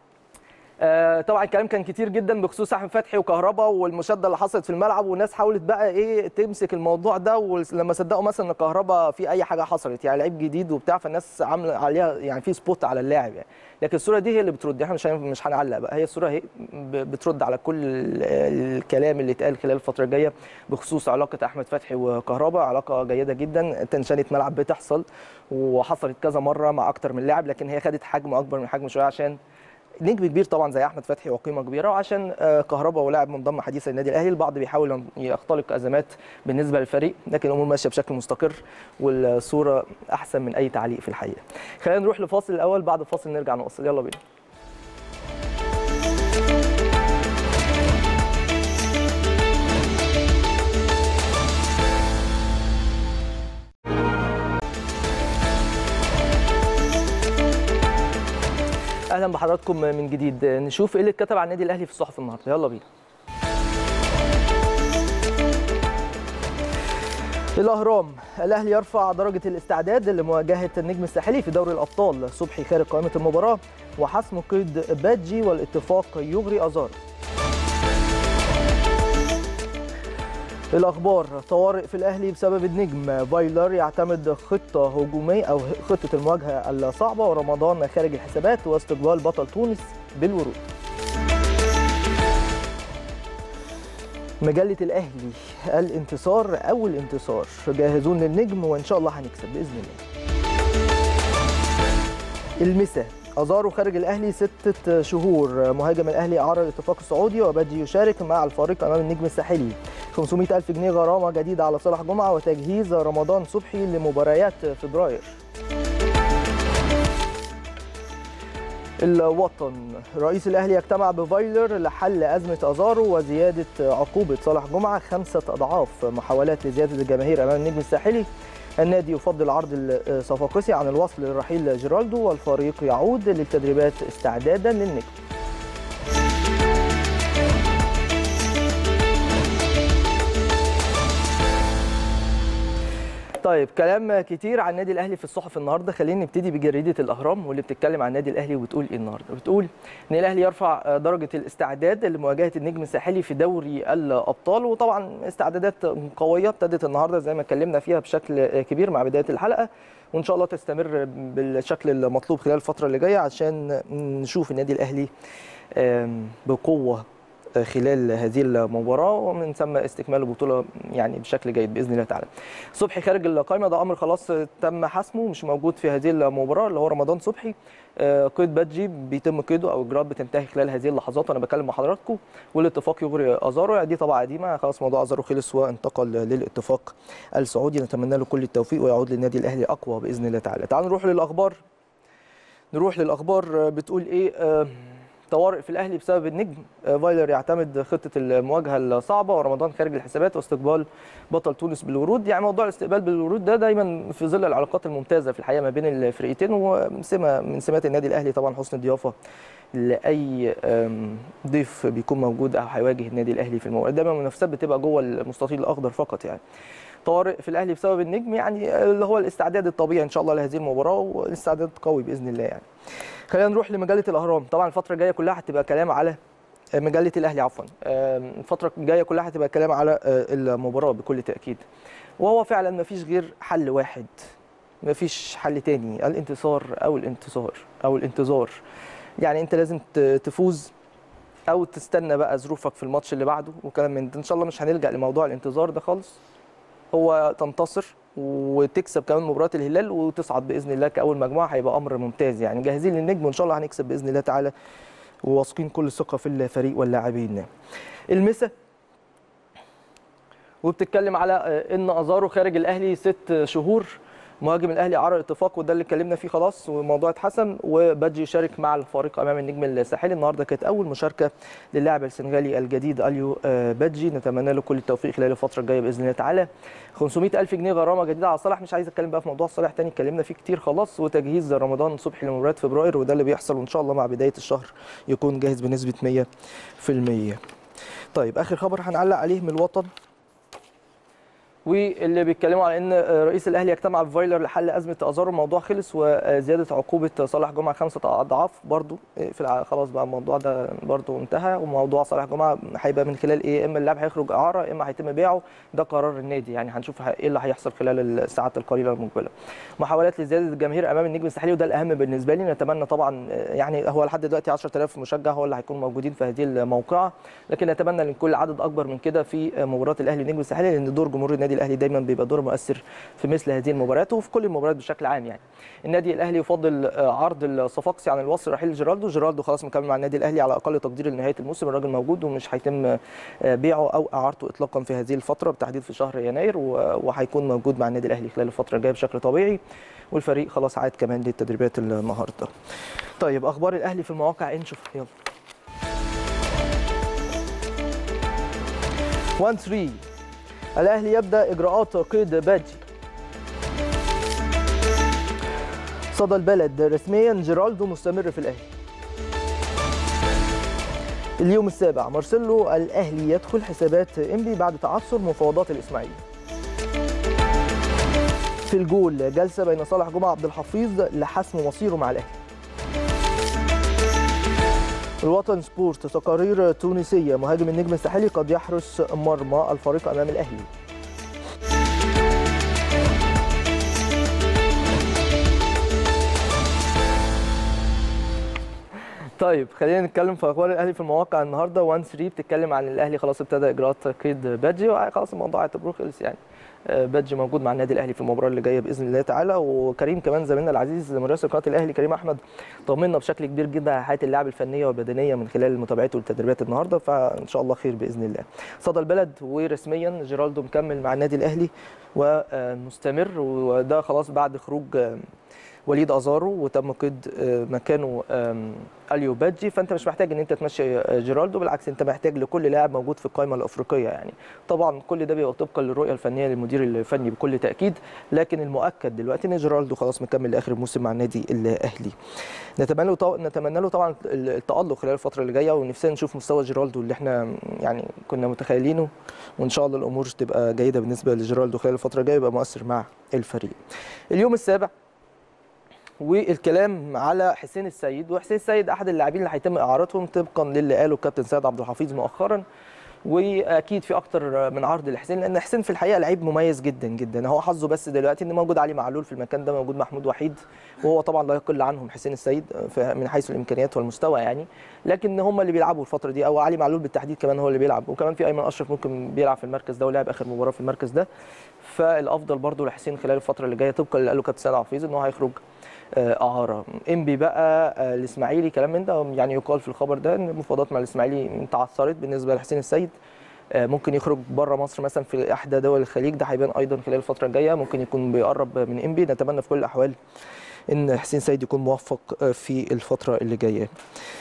S1: آه، طبعا الكلام كان كتير جدا بخصوص احمد فتحي وكهربا والمشاده اللي حصلت في الملعب والناس حاولت بقى ايه تمسك الموضوع ده ولما صدقوا مثلا ان كهربا في اي حاجه حصلت يعني لعيب جديد وبتاع فالناس عامله عليها يعني في سبوت على اللاعب يعني لكن الصوره دي هي اللي بترد احنا مش هن- مش هنعلق بقى هي الصوره هي ب- بترد على كل ال- الكلام اللي اتقال خلال الفتره الجايه بخصوص علاقه احمد فتحي وكهربا علاقه جيده جدا تنشنه ملعب بتحصل وحصلت كذا مره مع اكتر من لاعب لكن هي خدت حجم اكبر من حجم شويه عشان نجم كبير طبعا زي احمد فتحي وقيمه كبيره وعشان آه، كهربا ولاعب منضم حديث النادي الاهلي البعض بيحاول أن يختلق ازمات بالنسبه للفريق لكن الامور ماشيه بشكل مستقر والصوره احسن من اي تعليق في الحقيقه خلينا نروح لفاصل الاول بعد الفاصل نرجع نوصل يلا بينا اهلا بحضراتكم من جديد نشوف ايه اللي اتكتب عن النادي الاهلي في الصحف النهارده يلا بينا الاهرام الاهلي يرفع درجه الاستعداد لمواجهه النجم الساحلي في دوري الابطال صبحي خارج قائمه المباراه وحسم قيد بادجي والاتفاق يغري ازار الاخبار طوارئ في الاهلي بسبب النجم فايلر يعتمد خطه هجوميه او خطه المواجهه الصعبه ورمضان خارج الحسابات واستقبال بطل تونس بالورود مجلة الأهلي الانتصار أول انتصار جاهزون للنجم وإن شاء الله هنكسب بإذن الله المسا أزارو خارج الأهلي ستة شهور مهاجم الأهلي أعرى الاتفاق السعودي وبدي يشارك مع الفريق أمام النجم الساحلي 500 ألف جنيه غرامة جديدة على صالح جمعة وتجهيز رمضان صبحي لمباريات فبراير الوطن رئيس الاهلي يجتمع بفايلر لحل ازمه ازارو وزياده عقوبه صالح جمعه خمسه اضعاف محاولات لزياده الجماهير امام النجم الساحلي النادي يفضل عرض الصفاقسي عن الوصل لرحيل جيرالدو والفريق يعود للتدريبات استعدادا للنجم طيب كلام كتير عن النادي الاهلي في الصحف النهارده خلينا نبتدي بجريده الاهرام واللي بتتكلم عن النادي الاهلي وبتقول ايه النهارده بتقول ان الاهلي يرفع درجه الاستعداد لمواجهه النجم الساحلي في دوري الابطال وطبعا استعدادات قويه ابتدت النهارده زي ما اتكلمنا فيها بشكل كبير مع بدايه الحلقه وان شاء الله تستمر بالشكل المطلوب خلال الفتره اللي جايه عشان نشوف النادي الاهلي بقوه خلال هذه المباراه ومن ثم استكمال البطوله يعني بشكل جيد باذن الله تعالى. صبحي خارج القائمه ده امر خلاص تم حسمه مش موجود في هذه المباراه اللي هو رمضان صبحي قيد بادجي بيتم قيده او اجراءات بتنتهي خلال هذه اللحظات وانا بكلم مع حضراتكم والاتفاق يغري ازارو يعني دي طبعا قديمه خلاص موضوع ازارو خلص وانتقل للاتفاق السعودي نتمنى له كل التوفيق ويعود للنادي الاهلي اقوى باذن الله تعالى. تعالوا نروح للاخبار نروح للاخبار بتقول ايه طوارئ في الاهلي بسبب النجم فايلر يعتمد خطه المواجهه الصعبه ورمضان خارج الحسابات واستقبال بطل تونس بالورود يعني موضوع الاستقبال بالورود ده دايما في ظل العلاقات الممتازه في الحقيقه ما بين الفرقتين وسمه من سمات النادي الاهلي طبعا حسن الضيافه لاي ضيف بيكون موجود او هيواجه النادي الاهلي في المباراه دايما المنافسات بتبقى جوه المستطيل الاخضر فقط يعني طوارئ في الاهلي بسبب النجم يعني اللي هو الاستعداد الطبيعي ان شاء الله لهذه المباراه والاستعداد قوي باذن الله يعني خلينا نروح لمجله الاهرام طبعا الفتره الجايه كلها هتبقى كلام على مجله الاهلي عفوا الفتره الجايه كلها هتبقى كلام على المباراه بكل تاكيد وهو فعلا ما فيش غير حل واحد ما فيش حل تاني الانتصار او الانتصار او الانتظار يعني انت لازم تفوز او تستنى بقى ظروفك في الماتش اللي بعده وكلام من ده ان شاء الله مش هنلجا لموضوع الانتظار ده خالص هو تنتصر وتكسب كمان مباراه الهلال وتصعد باذن الله كاول مجموعه هيبقى امر ممتاز يعني جاهزين للنجم وان شاء الله هنكسب باذن الله تعالى وواثقين كل الثقه في الفريق واللاعبين المسا وبتتكلم على ان ازارو خارج الاهلي ست شهور مهاجم الاهلي عرى اتفاق وده اللي اتكلمنا فيه خلاص والموضوع اتحسن وبادجي يشارك مع الفريق امام النجم الساحلي النهارده كانت اول مشاركه للاعب السنغالي الجديد اليو بادجي نتمنى له كل التوفيق خلال الفتره الجايه باذن الله تعالى 500 الف جنيه غرامه جديده على صلاح مش عايز اتكلم بقى في موضوع صلاح تاني اتكلمنا فيه كتير خلاص وتجهيز رمضان صبحي لمباراه فبراير وده اللي بيحصل وان شاء الله مع بدايه الشهر يكون جاهز بنسبه 100% طيب اخر خبر هنعلق عليه من الوطن واللي بيتكلموا على ان رئيس الاهلي يجتمع بفايلر لحل ازمه ازارو الموضوع خلص وزياده عقوبه صالح جمعه خمسه اضعاف برضو في خلاص بقى الموضوع ده برضو انتهى وموضوع صالح جمعه هيبقى من خلال ايه اما اللاعب هيخرج اعاره اما هيتم بيعه ده قرار النادي يعني هنشوف ايه اللي هيحصل خلال الساعات القليله المقبله محاولات لزياده الجماهير امام النجم الساحلي وده الاهم بالنسبه لي نتمنى طبعا يعني هو لحد دلوقتي 10000 مشجع هو اللي هيكونوا موجودين في هذه الموقعه لكن نتمنى ان كل عدد اكبر من كده في مباراه الاهلي والنجم الساحلي لان دور جمهور النادي الاهلي دايما بيبقى دور مؤثر في مثل هذه المباريات وفي كل المباريات بشكل عام يعني النادي الاهلي يفضل عرض الصفاقسي عن الوصل رحيل جيرالدو جيرالدو خلاص مكمل مع النادي الاهلي على اقل تقدير لنهايه الموسم الراجل موجود ومش هيتم بيعه او اعارته اطلاقا في هذه الفتره بالتحديد في شهر يناير وهيكون موجود مع النادي الاهلي خلال الفتره الجايه بشكل طبيعي والفريق خلاص عاد كمان للتدريبات النهارده طيب اخبار الاهلي في المواقع انشوف يلا 1 3 الاهلي يبدا اجراءات قيد بادجي صدى البلد رسميا جيرالدو مستمر في الاهلي اليوم السابع مارسيلو الاهلي يدخل حسابات انبي بعد تعثر مفاوضات الاسماعيلي في الجول جلسه بين صالح جمعه عبد الحفيظ لحسم مصيره مع الاهلي الوطن سبورت تقارير تونسيه مهاجم النجم الساحلي قد يحرس مرمى الفريق امام الاهلي طيب خلينا نتكلم في اخبار الاهلي في المواقع النهارده 1 3 بتتكلم عن الاهلي خلاص ابتدى اجراءات قيد بادجي وخلاص الموضوع اعتبروه خلص يعني بادجي موجود مع النادي الاهلي في المباراه اللي جايه باذن الله تعالى وكريم كمان زميلنا العزيز مراسل قناه الاهلي كريم احمد طمنا بشكل كبير جدا على حاله اللاعب الفنيه والبدنيه من خلال متابعته للتدريبات النهارده فان شاء الله خير باذن الله صدى البلد ورسميا جيرالدو مكمل مع النادي الاهلي ومستمر وده خلاص بعد خروج وليد ازارو وتم قيد مكانه اليو بادجي فانت مش محتاج ان انت تمشي جيرالدو بالعكس انت محتاج لكل لاعب موجود في القائمه الافريقيه يعني طبعا كل ده بيبقى طبقا للرؤيه الفنيه للمدير الفني بكل تاكيد لكن المؤكد دلوقتي ان جيرالدو خلاص مكمل لاخر الموسم مع النادي الاهلي نتمنى له نتمنى له طبعا التالق خلال الفتره اللي جايه ونفسنا نشوف مستوى جيرالدو اللي احنا يعني كنا متخيلينه وان شاء الله الامور تبقى جيده بالنسبه لجيرالدو خلال الفتره الجايه يبقى مؤثر مع الفريق اليوم السابع والكلام على حسين السيد وحسين السيد احد اللاعبين اللي هيتم اعارتهم طبقا للي قاله الكابتن سيد عبد الحفيظ مؤخرا واكيد في اكتر من عرض لحسين لان حسين في الحقيقه لعيب مميز جدا جدا هو حظه بس دلوقتي ان موجود علي معلول في المكان ده موجود محمود وحيد وهو طبعا لا يقل عنهم حسين السيد من حيث الامكانيات والمستوى يعني لكن هم اللي بيلعبوا الفتره دي او علي معلول بالتحديد كمان هو اللي بيلعب وكمان في ايمن اشرف ممكن بيلعب في المركز ده ولعب اخر مباراه في المركز ده فالافضل برضه لحسين خلال الفتره اللي جايه طبقا اللي قاله كابتن سيد عبد الحفيظ ان هو هيخرج اعاره انبي بقى الاسماعيلي كلام من ده يعني يقال في الخبر ده ان المفاوضات مع الاسماعيلي تعثرت بالنسبه لحسين السيد ممكن يخرج بره مصر مثلا في احدى دول الخليج ده هيبان ايضا خلال الفتره الجايه ممكن يكون بيقرب من انبي نتمنى في كل الاحوال ان حسين سيد يكون موفق في الفتره اللي جايه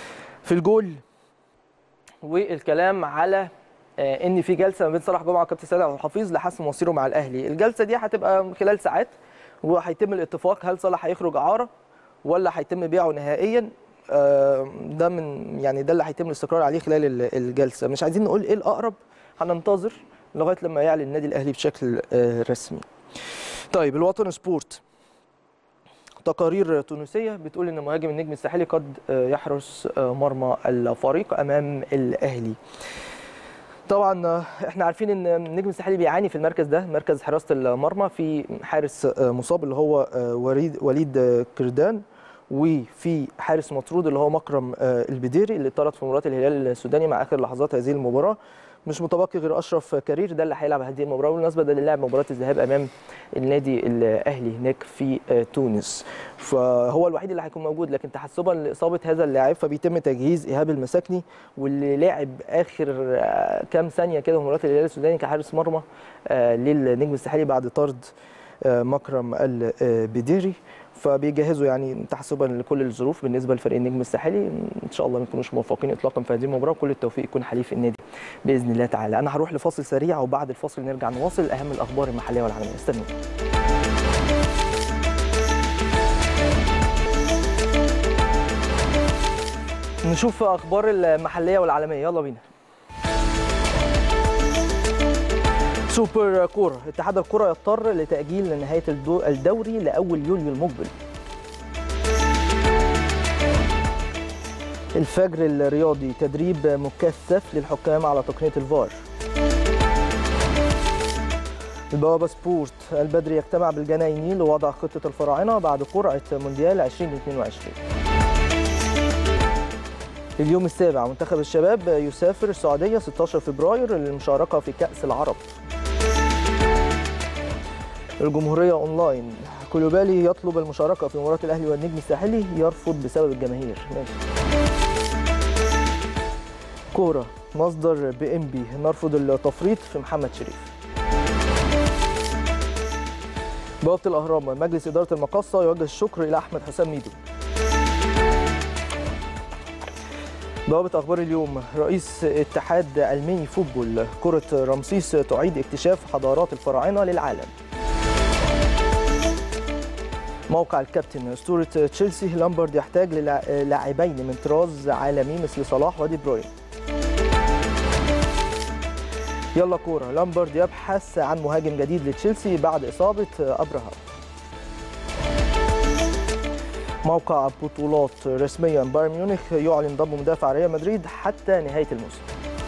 S1: في الجول والكلام على آه، ان في جلسه ما بين صلاح جمعه وكابتن سيد عبد الحفيظ لحسم مصيره مع الاهلي الجلسه دي هتبقى خلال ساعات وهيتم الاتفاق هل صلاح هيخرج اعاره ولا هيتم بيعه نهائيا آه، ده من يعني ده اللي هيتم الاستقرار عليه خلال ال- الجلسه مش عايزين نقول ايه الاقرب هننتظر لغايه لما يعلن النادي الاهلي بشكل آه، رسمي طيب الوطن سبورت تقارير تونسيه بتقول ان مهاجم النجم الساحلي قد آه، يحرس آه، مرمى الفريق امام الاهلي طبعا آه، احنا عارفين ان النجم الساحلي بيعاني في المركز ده مركز حراسه المرمى في حارس آه، مصاب اللي هو آه، وليد وليد آه، كردان وفي حارس مطرود اللي هو مكرم آه، البديري اللي طرد في مباراه الهلال السوداني مع اخر لحظات هذه المباراه مش متبقي غير اشرف كارير ده اللي هيلعب هذه المباراه بالمناسبه ده اللي لعب مباراه الذهاب امام النادي الاهلي هناك في آه، تونس فهو الوحيد اللي هيكون موجود لكن تحسبا لاصابه هذا اللاعب فبيتم تجهيز ايهاب المساكني واللي لعب اخر آه، كام ثانيه كده في مباراه الهلال السوداني كحارس مرمى آه، للنجم الساحلي بعد طرد آه، مكرم البديري فبيجهزوا يعني تحسبا لكل الظروف بالنسبه لفريق النجم الساحلي ان شاء الله ما يكونوش موفقين اطلاقا في هذه المباراه وكل التوفيق يكون حليف النادي باذن الله تعالى انا هروح لفاصل سريع وبعد الفاصل نرجع نواصل اهم الاخبار المحليه والعالميه استنوا نشوف اخبار المحليه والعالميه يلا بينا سوبر كوره اتحاد الكره يضطر لتاجيل نهايه الدو- الدوري لاول يوليو المقبل الفجر الرياضي تدريب مكثف للحكام على تقنيه الفار البوابة سبورت البدري يجتمع بالجنايني لوضع خطة الفراعنة بعد قرعة مونديال 2022 اليوم السابع منتخب الشباب يسافر السعودية 16 فبراير للمشاركة في كأس العرب الجمهورية أونلاين كولوبالي يطلب المشاركة في مباراة الأهلي والنجم الساحلي يرفض بسبب الجماهير ماشي كورة مصدر بي ام بي نرفض التفريط في محمد شريف بوابة الأهرام مجلس إدارة المقصة يوجه الشكر إلى أحمد حسام ميدو بوابة أخبار اليوم رئيس اتحاد الميني فوتبول كرة رمسيس تعيد اكتشاف حضارات الفراعنة للعالم موقع الكابتن أسطورة تشيلسي لامبرد يحتاج للاعبين من طراز عالمي مثل صلاح ودي بروين يلا كورة لامبرد يبحث عن مهاجم جديد لتشيلسي بعد إصابة أبراهام موقع بطولات رسميا بايرن ميونخ يعلن ضم مدافع ريال مدريد حتى نهاية الموسم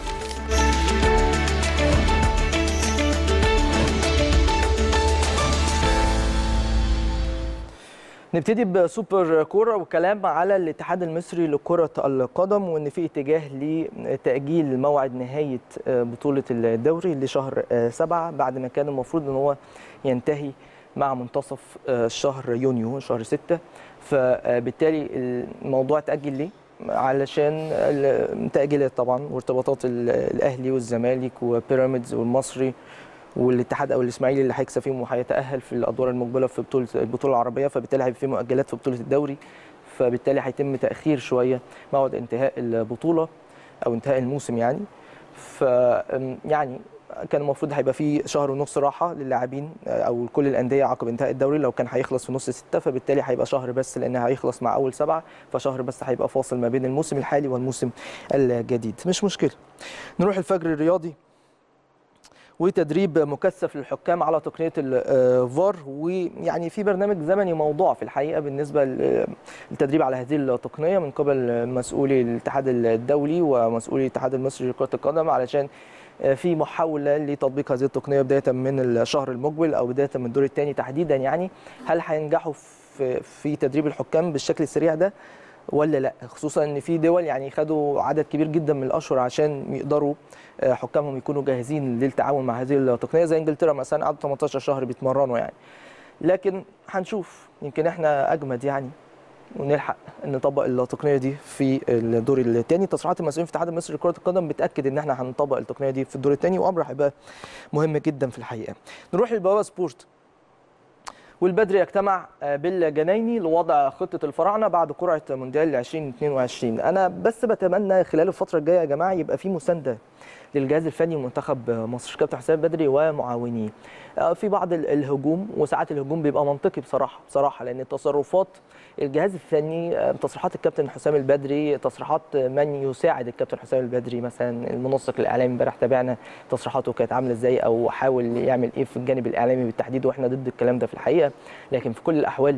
S1: نبتدي بسوبر كوره وكلام على الاتحاد المصري لكره القدم وان في اتجاه لتاجيل موعد نهايه بطوله الدوري لشهر سبعة بعد ما كان المفروض ان هو ينتهي مع منتصف شهر يونيو شهر ستة فبالتالي الموضوع اتاجل ليه علشان تاجيلات طبعا وارتباطات الاهلي والزمالك وبيراميدز والمصري والاتحاد او الاسماعيلي اللي هيكسب فيهم وهيتاهل في الادوار المقبله في بطوله البطوله العربيه فبالتالي هيبقى في مؤجلات في بطوله الدوري فبالتالي هيتم تاخير شويه موعد انتهاء البطوله او انتهاء الموسم يعني ف يعني كان المفروض هيبقى في شهر ونص راحه للاعبين او كل الانديه عقب انتهاء الدوري لو كان هيخلص في نص سته فبالتالي هيبقى شهر بس لان هيخلص مع اول سبعه فشهر بس هيبقى فاصل ما بين الموسم الحالي والموسم الجديد مش مشكله نروح الفجر الرياضي وتدريب مكثف للحكام على تقنيه الفار ويعني في برنامج زمني موضوع في الحقيقه بالنسبه للتدريب على هذه التقنيه من قبل مسؤولي الاتحاد الدولي ومسؤولي الاتحاد المصري لكره القدم علشان في محاوله لتطبيق هذه التقنيه بدايه من الشهر المقبل او بدايه من الدور الثاني تحديدا يعني هل هينجحوا في في تدريب الحكام بالشكل السريع ده ولا لا خصوصا ان في دول يعني خدوا عدد كبير جدا من الاشهر عشان يقدروا حكامهم يكونوا جاهزين للتعامل مع هذه التقنيه زي انجلترا مثلا قعدوا 18 شهر بيتمرنوا يعني لكن هنشوف يمكن احنا اجمد يعني ونلحق نطبق التقنيه دي في الدور الثاني تصريحات المسؤولين في الاتحاد المصري لكره القدم بتاكد ان احنا هنطبق التقنيه دي في الدور الثاني وامر هيبقى مهم جدا في الحقيقه نروح للبوابه سبورت والبدري يجتمع بالجنايني لوضع خطه الفراعنه بعد قرعه مونديال 2022 انا بس بتمنى خلال الفتره الجايه يا جماعه يبقى في مسانده للجهاز الفني لمنتخب مصر كابتن حسام بدري ومعاونيه في بعض الهجوم وساعات الهجوم بيبقى منطقي بصراحه بصراحه لان تصرفات الجهاز الفني تصريحات الكابتن حسام البدري تصريحات من يساعد الكابتن حسام البدري مثلا المنسق الاعلامي امبارح تابعنا تصريحاته كانت عامله ازاي او حاول يعمل ايه في الجانب الاعلامي بالتحديد واحنا ضد الكلام ده في الحقيقه لكن في كل الاحوال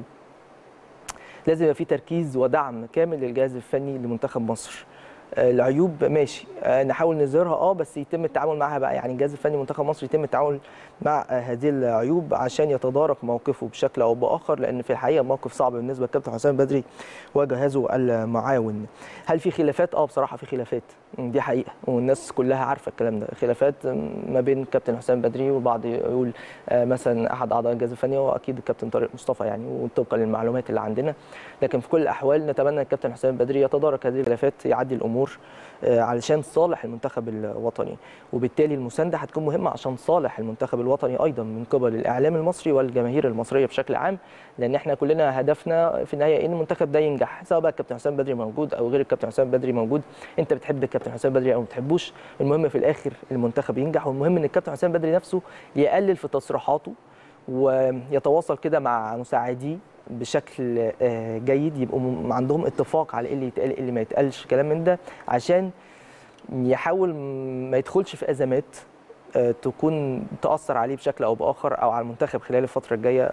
S1: لازم يبقى في تركيز ودعم كامل للجهاز الفني لمنتخب مصر العيوب ماشي نحاول نظهرها اه بس يتم التعامل معها بقى يعني الجهاز الفني منتخب مصر يتم التعامل مع هذه العيوب عشان يتدارك موقفه بشكل او باخر لان في الحقيقه موقف صعب بالنسبه للكابتن حسام بدري وجهازه المعاون هل في خلافات اه بصراحه في خلافات دي حقيقه والناس كلها عارفه الكلام ده خلافات ما بين الكابتن حسام بدري والبعض يقول مثلا احد اعضاء الجهاز الفني هو اكيد الكابتن طارق مصطفى يعني وطبقا للمعلومات اللي عندنا لكن في كل الاحوال نتمنى الكابتن حسام بدري يتدارك هذه الخلافات يعدي الامور علشان صالح المنتخب الوطني وبالتالي المسانده هتكون مهمه عشان صالح المنتخب الوطني ايضا من قبل الاعلام المصري والجماهير المصريه بشكل عام لان احنا كلنا هدفنا في النهايه ان المنتخب ده ينجح سواء بقى الكابتن حسام بدري موجود او غير الكابتن حسام بدري موجود انت بتحب الكابتن حسام بدري او ما بتحبوش المهم في الاخر المنتخب ينجح والمهم ان الكابتن حسام بدري نفسه يقلل في تصريحاته ويتواصل كده مع مساعديه بشكل جيد يبقوا عندهم اتفاق على ايه اللي يتقال ايه اللي ما يتقالش كلام من ده عشان يحاول ما يدخلش في ازمات تكون تاثر عليه بشكل او باخر او على المنتخب خلال الفتره الجايه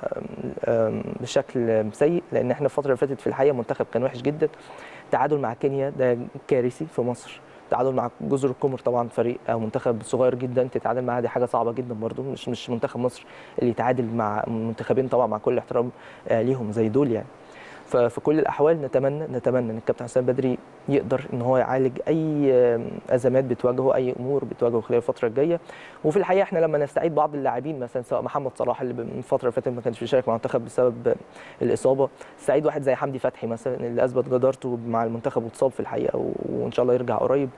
S1: بشكل سيء لان احنا الفتره اللي فاتت في الحقيقه المنتخب كان وحش جدا تعادل مع كينيا ده كارثي في مصر التعادل مع جزر القمر طبعا فريق او منتخب صغير جدا تتعادل معاه دي حاجه صعبه جدا برضو مش مش منتخب مصر اللي يتعادل مع منتخبين طبعا مع كل احترام ليهم زي دول يعني ففي كل الاحوال نتمنى نتمنى ان الكابتن حسام بدري يقدر ان هو يعالج اي ازمات بتواجهه اي امور بتواجهه خلال الفتره الجايه وفي الحقيقه احنا لما نستعيد بعض اللاعبين مثلا سواء محمد صلاح اللي من الفتره اللي فاتت ما كانش بيشارك مع المنتخب بسبب الاصابه استعيد واحد زي حمدي فتحي مثلا اللي اثبت جدارته مع المنتخب واتصاب في الحقيقه وان شاء الله يرجع قريب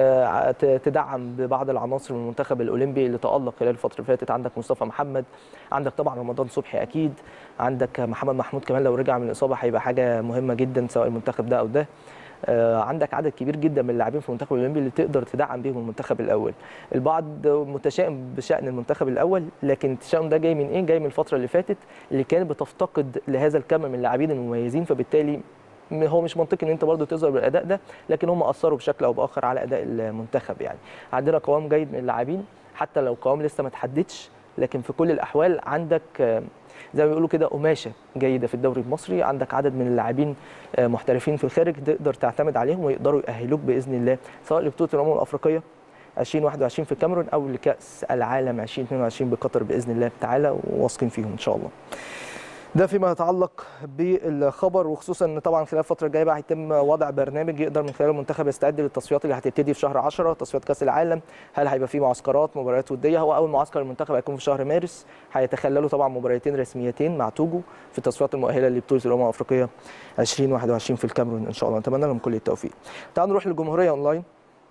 S1: تدعم ببعض العناصر من المنتخب الاولمبي اللي تالق خلال الفتره اللي فاتت عندك مصطفى محمد عندك طبعا رمضان صبحي اكيد عندك محمد محمود كمان لو رجع من الاصابه هيبقى حاجه مهمه جدا سواء المنتخب ده او ده آه عندك عدد كبير جدا من اللاعبين في المنتخب الاولمبي اللي تقدر تدعم بيهم المنتخب الاول البعض متشائم بشان المنتخب الاول لكن التشاؤم ده جاي من ايه جاي من الفتره اللي فاتت اللي كانت بتفتقد لهذا الكم من اللاعبين المميزين فبالتالي هو مش منطقي ان انت برضه تظهر بالاداء ده لكن هم اثروا بشكل او باخر على اداء المنتخب يعني عندنا قوام جيد من اللاعبين حتى لو قوام لسه ما تحددش لكن في كل الاحوال عندك زي ما بيقولوا كده قماشه جيده في الدوري المصري عندك عدد من اللاعبين محترفين في الخارج تقدر تعتمد عليهم ويقدروا يأهلوك باذن الله سواء لبطوله الامم الافريقيه 2021 في الكاميرون او لكاس العالم 2022 بقطر باذن الله تعالى وواثقين فيهم ان شاء الله ده فيما يتعلق بالخبر وخصوصا ان طبعا خلال الفتره الجايه بقى هيتم وضع برنامج يقدر من خلاله المنتخب يستعد للتصفيات اللي هتبتدي في شهر 10 تصفيات كاس العالم هل هيبقى في معسكرات مباريات وديه هو اول معسكر المنتخب هيكون في شهر مارس هيتخللوا طبعا مباراتين رسميتين مع توجو في التصفيات المؤهله لبطوله الامم الافريقيه 2021 في الكاميرون ان شاء الله نتمنى لهم كل التوفيق تعالوا نروح للجمهوريه اونلاين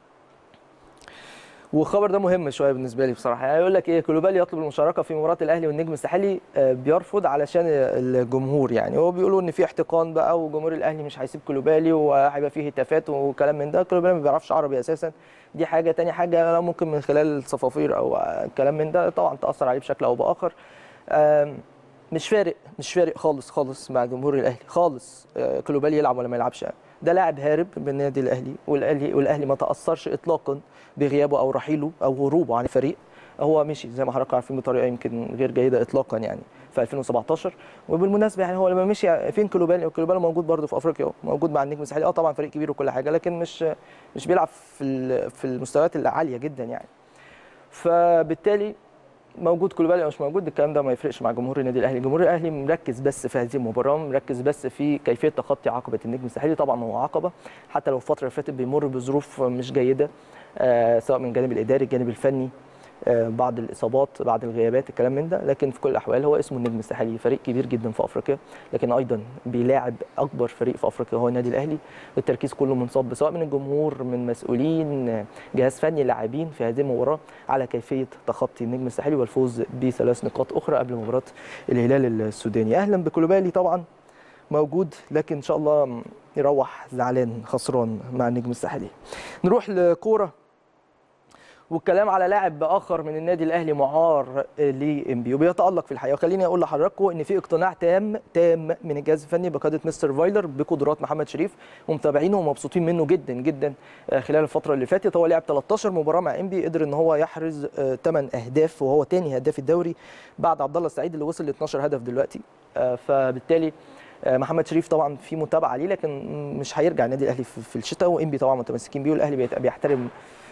S1: والخبر ده مهم شويه بالنسبه لي بصراحه يعني يقول لك ايه كلوبالي يطلب المشاركه في مباراه الاهلي والنجم الساحلي بيرفض علشان الجمهور يعني هو بيقولوا ان في احتقان بقى وجمهور الاهلي مش هيسيب كلوبالي وهيبقى فيه هتافات وكلام من ده كلوبالي ما بيعرفش عربي اساسا دي حاجه تاني حاجه ممكن من خلال الصفافير او كلام من ده طبعا تاثر عليه بشكل او باخر مش فارق مش فارق خالص خالص مع جمهور الاهلي خالص كلوبالي يلعب ولا ما يلعبش يعني. ده لاعب هارب من النادي الاهلي والاهلي والاهلي ما تاثرش اطلاقا بغيابه او رحيله او هروبه عن الفريق هو مشي زي ما حضراتكم عارفين بطريقه يمكن غير جيده اطلاقا يعني في 2017 وبالمناسبه يعني هو لما مشي فين كلوبالي كلوبالي موجود برده في افريقيا موجود مع النجم الساحلي اه طبعا فريق كبير وكل حاجه لكن مش مش بيلعب في في المستويات العاليه جدا يعني فبالتالي موجود كلوبالي او مش موجود الكلام ده ما يفرقش مع جمهور النادي الاهلي جمهور الاهلي مركز بس في هذه المباراه مركز بس في كيفيه تخطي عقبه النجم الساحلي طبعا هو عقبه حتى لو الفتره اللي فاتت بيمر بظروف مش جيده آه سواء من الجانب الاداري الجانب الفني بعض الاصابات بعض الغيابات الكلام من ده لكن في كل الاحوال هو اسمه النجم الساحلي فريق كبير جدا في افريقيا لكن ايضا بيلاعب اكبر فريق في افريقيا هو النادي الاهلي التركيز كله منصب سواء من الجمهور من مسؤولين جهاز فني لاعبين في هذه المباراه على كيفيه تخطي النجم الساحلي والفوز بثلاث نقاط اخرى قبل مباراه الهلال السوداني اهلا بكلوبالي طبعا موجود لكن ان شاء الله يروح زعلان خسران مع النجم الساحلي نروح لكوره والكلام على لاعب اخر من النادي الاهلي معار لانبي وبيتالق في الحقيقه وخليني اقول لحضراتكم ان في اقتناع تام تام من الجهاز الفني بقياده مستر فايلر بقدرات محمد شريف ومتابعينه ومبسوطين منه جدا جدا خلال الفتره اللي فاتت هو لعب 13 مباراه مع انبي قدر ان هو يحرز 8 اهداف وهو ثاني هداف الدوري بعد عبد الله السعيد اللي وصل ل 12 هدف دلوقتي فبالتالي محمد شريف طبعا في متابعه ليه لكن مش هيرجع النادي الاهلي في الشتاء وانبي طبعا متمسكين بيه والاهلي بيحترم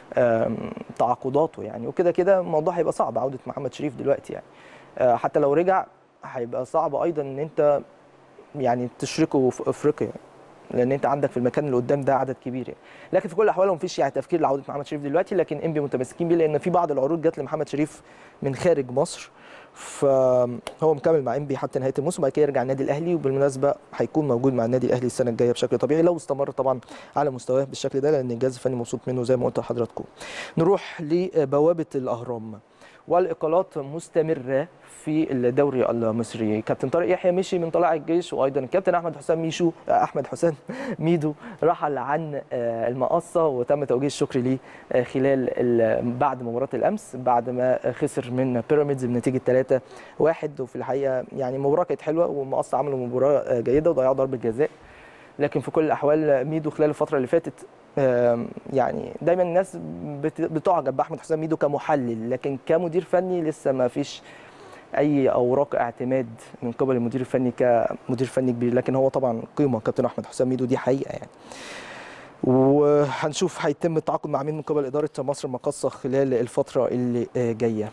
S1: تعاقداته يعني وكده كده الموضوع هيبقى صعب عوده محمد شريف دلوقتي يعني حتى لو رجع هيبقى صعب ايضا ان انت يعني تشركه في افريقيا لان انت عندك في المكان اللي قدام ده عدد كبير يعني لكن في كل الاحوال مفيش يعني تفكير لعوده محمد شريف دلوقتي لكن انبي متمسكين بيه لان في بعض العروض جت لمحمد شريف من خارج مصر فهو مكمل مع انبي حتى نهايه الموسم بعد كده يرجع النادي الاهلي وبالمناسبه هيكون موجود مع النادي الاهلي السنه الجايه بشكل طبيعي لو استمر طبعا على مستواه بالشكل ده لان الجهاز الفني مبسوط منه زي ما قلت لحضراتكم. نروح لبوابه الاهرام والاقالات مستمره في الدوري المصري كابتن طارق يحيى مشي من طلائع الجيش وايضا الكابتن احمد حسام ميشو احمد حسام ميدو رحل عن المقصه وتم توجيه الشكر ليه خلال بعد مباراه الامس بعد ما خسر من بيراميدز بنتيجه 3 1 وفي الحقيقه يعني المباراه كانت حلوه والمقصه عملوا مباراه جيده وضيعوا ضربه جزاء لكن في كل الاحوال ميدو خلال الفتره اللي فاتت يعني دايما الناس بتعجب باحمد حسام ميدو كمحلل لكن كمدير فني لسه ما فيش اي اوراق اعتماد من قبل المدير الفني كمدير فني كبير لكن هو طبعا قيمه كابتن احمد حسام ميدو دي حقيقه يعني وهنشوف هيتم التعاقد مع مين من قبل اداره مصر المقاصه خلال الفتره اللي جايه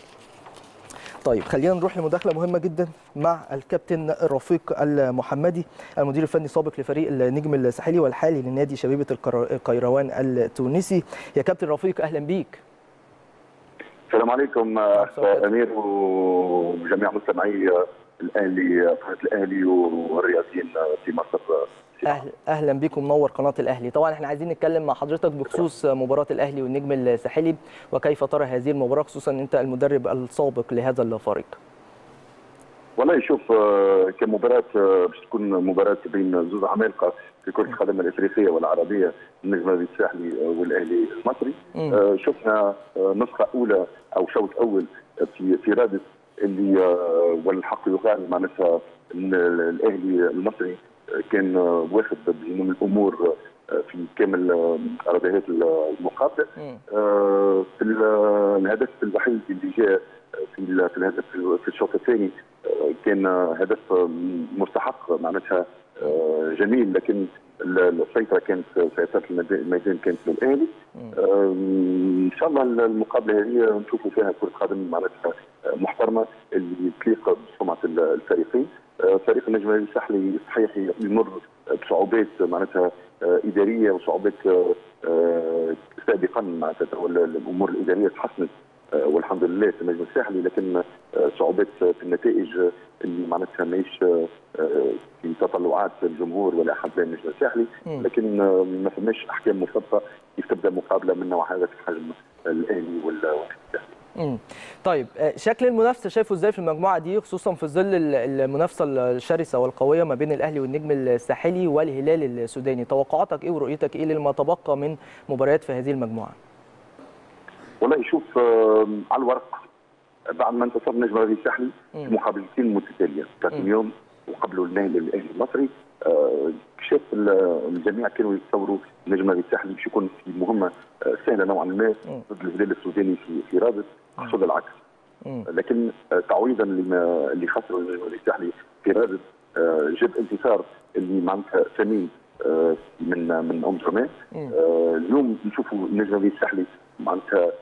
S1: طيب خلينا نروح لمداخله مهمه جدا مع الكابتن رفيق المحمدي المدير الفني السابق لفريق النجم الساحلي والحالي لنادي شبيبه القيروان التونسي يا كابتن رفيق اهلا بيك
S3: السلام عليكم اخ امير وجميع مستمعي الاهلي قناه الاهلي والرياضيين في مصر
S1: أهل اهلا بكم منور قناه الاهلي طبعا احنا عايزين نتكلم مع حضرتك بخصوص مباراه الاهلي والنجم الساحلي وكيف ترى هذه المباراه خصوصا انت المدرب السابق لهذا الفريق
S3: والله شوف كمباراه باش تكون مباراه بين زوج عمالقه في كره القدم الافريقيه والعربيه النجم الساحلي والاهلي المصري م. شفنا نسخه اولى او شوط اول في في رادس اللي والحق يقال معناتها الاهلي المصري كان واخد بزمام الامور في كامل رباهيات المقابله في الهدف الوحيد اللي جاء في في الهدف في الشوط الثاني كان هدف مستحق معناتها جميل لكن السيطره كانت سيطره الميدان كانت للاهلي ان شاء الله المقابله هذه نشوفوا فيها كره قدم معناتها محترمه اللي تليق بسمعه الفريقين فريق النجم الساحلي صحيح يمر بصعوبات معناتها اداريه وصعوبات سابقا معناتها الامور الاداريه تحسنت والحمد لله في النجم الساحلي لكن صعوبات في النتائج اللي معناتها ماهيش في تطلعات الجمهور ولا حتى النجم الساحلي لكن ما فماش احكام مسبقه كيف تبدا مقابله من نوع هذا في حجم الاهلي والساحلي
S1: امم طيب شكل المنافسه شايفه ازاي في المجموعه دي خصوصا في ظل المنافسه الشرسه والقويه ما بين الاهلي والنجم الساحلي والهلال السوداني توقعاتك ايه ورؤيتك ايه لما تبقى من مباريات في هذه المجموعه
S3: والله شوف على الورق بعد ما انتصر النجم الساحلي في مقابلتين متتاليه ذاك اليوم وقبله النهائي الاهلي المصري شاف الجميع كانوا يتصوروا النجم الساحلي باش يكون في مهمه سهله نوعا ما ضد الهلال السوداني في في رابط حصل العكس لكن تعويضا لما اللي خسروا النجم الساحلي في رابط جاب انتصار اللي معناتها ثمين من من ام درمان اليوم نشوفوا النجم الساحلي معناتها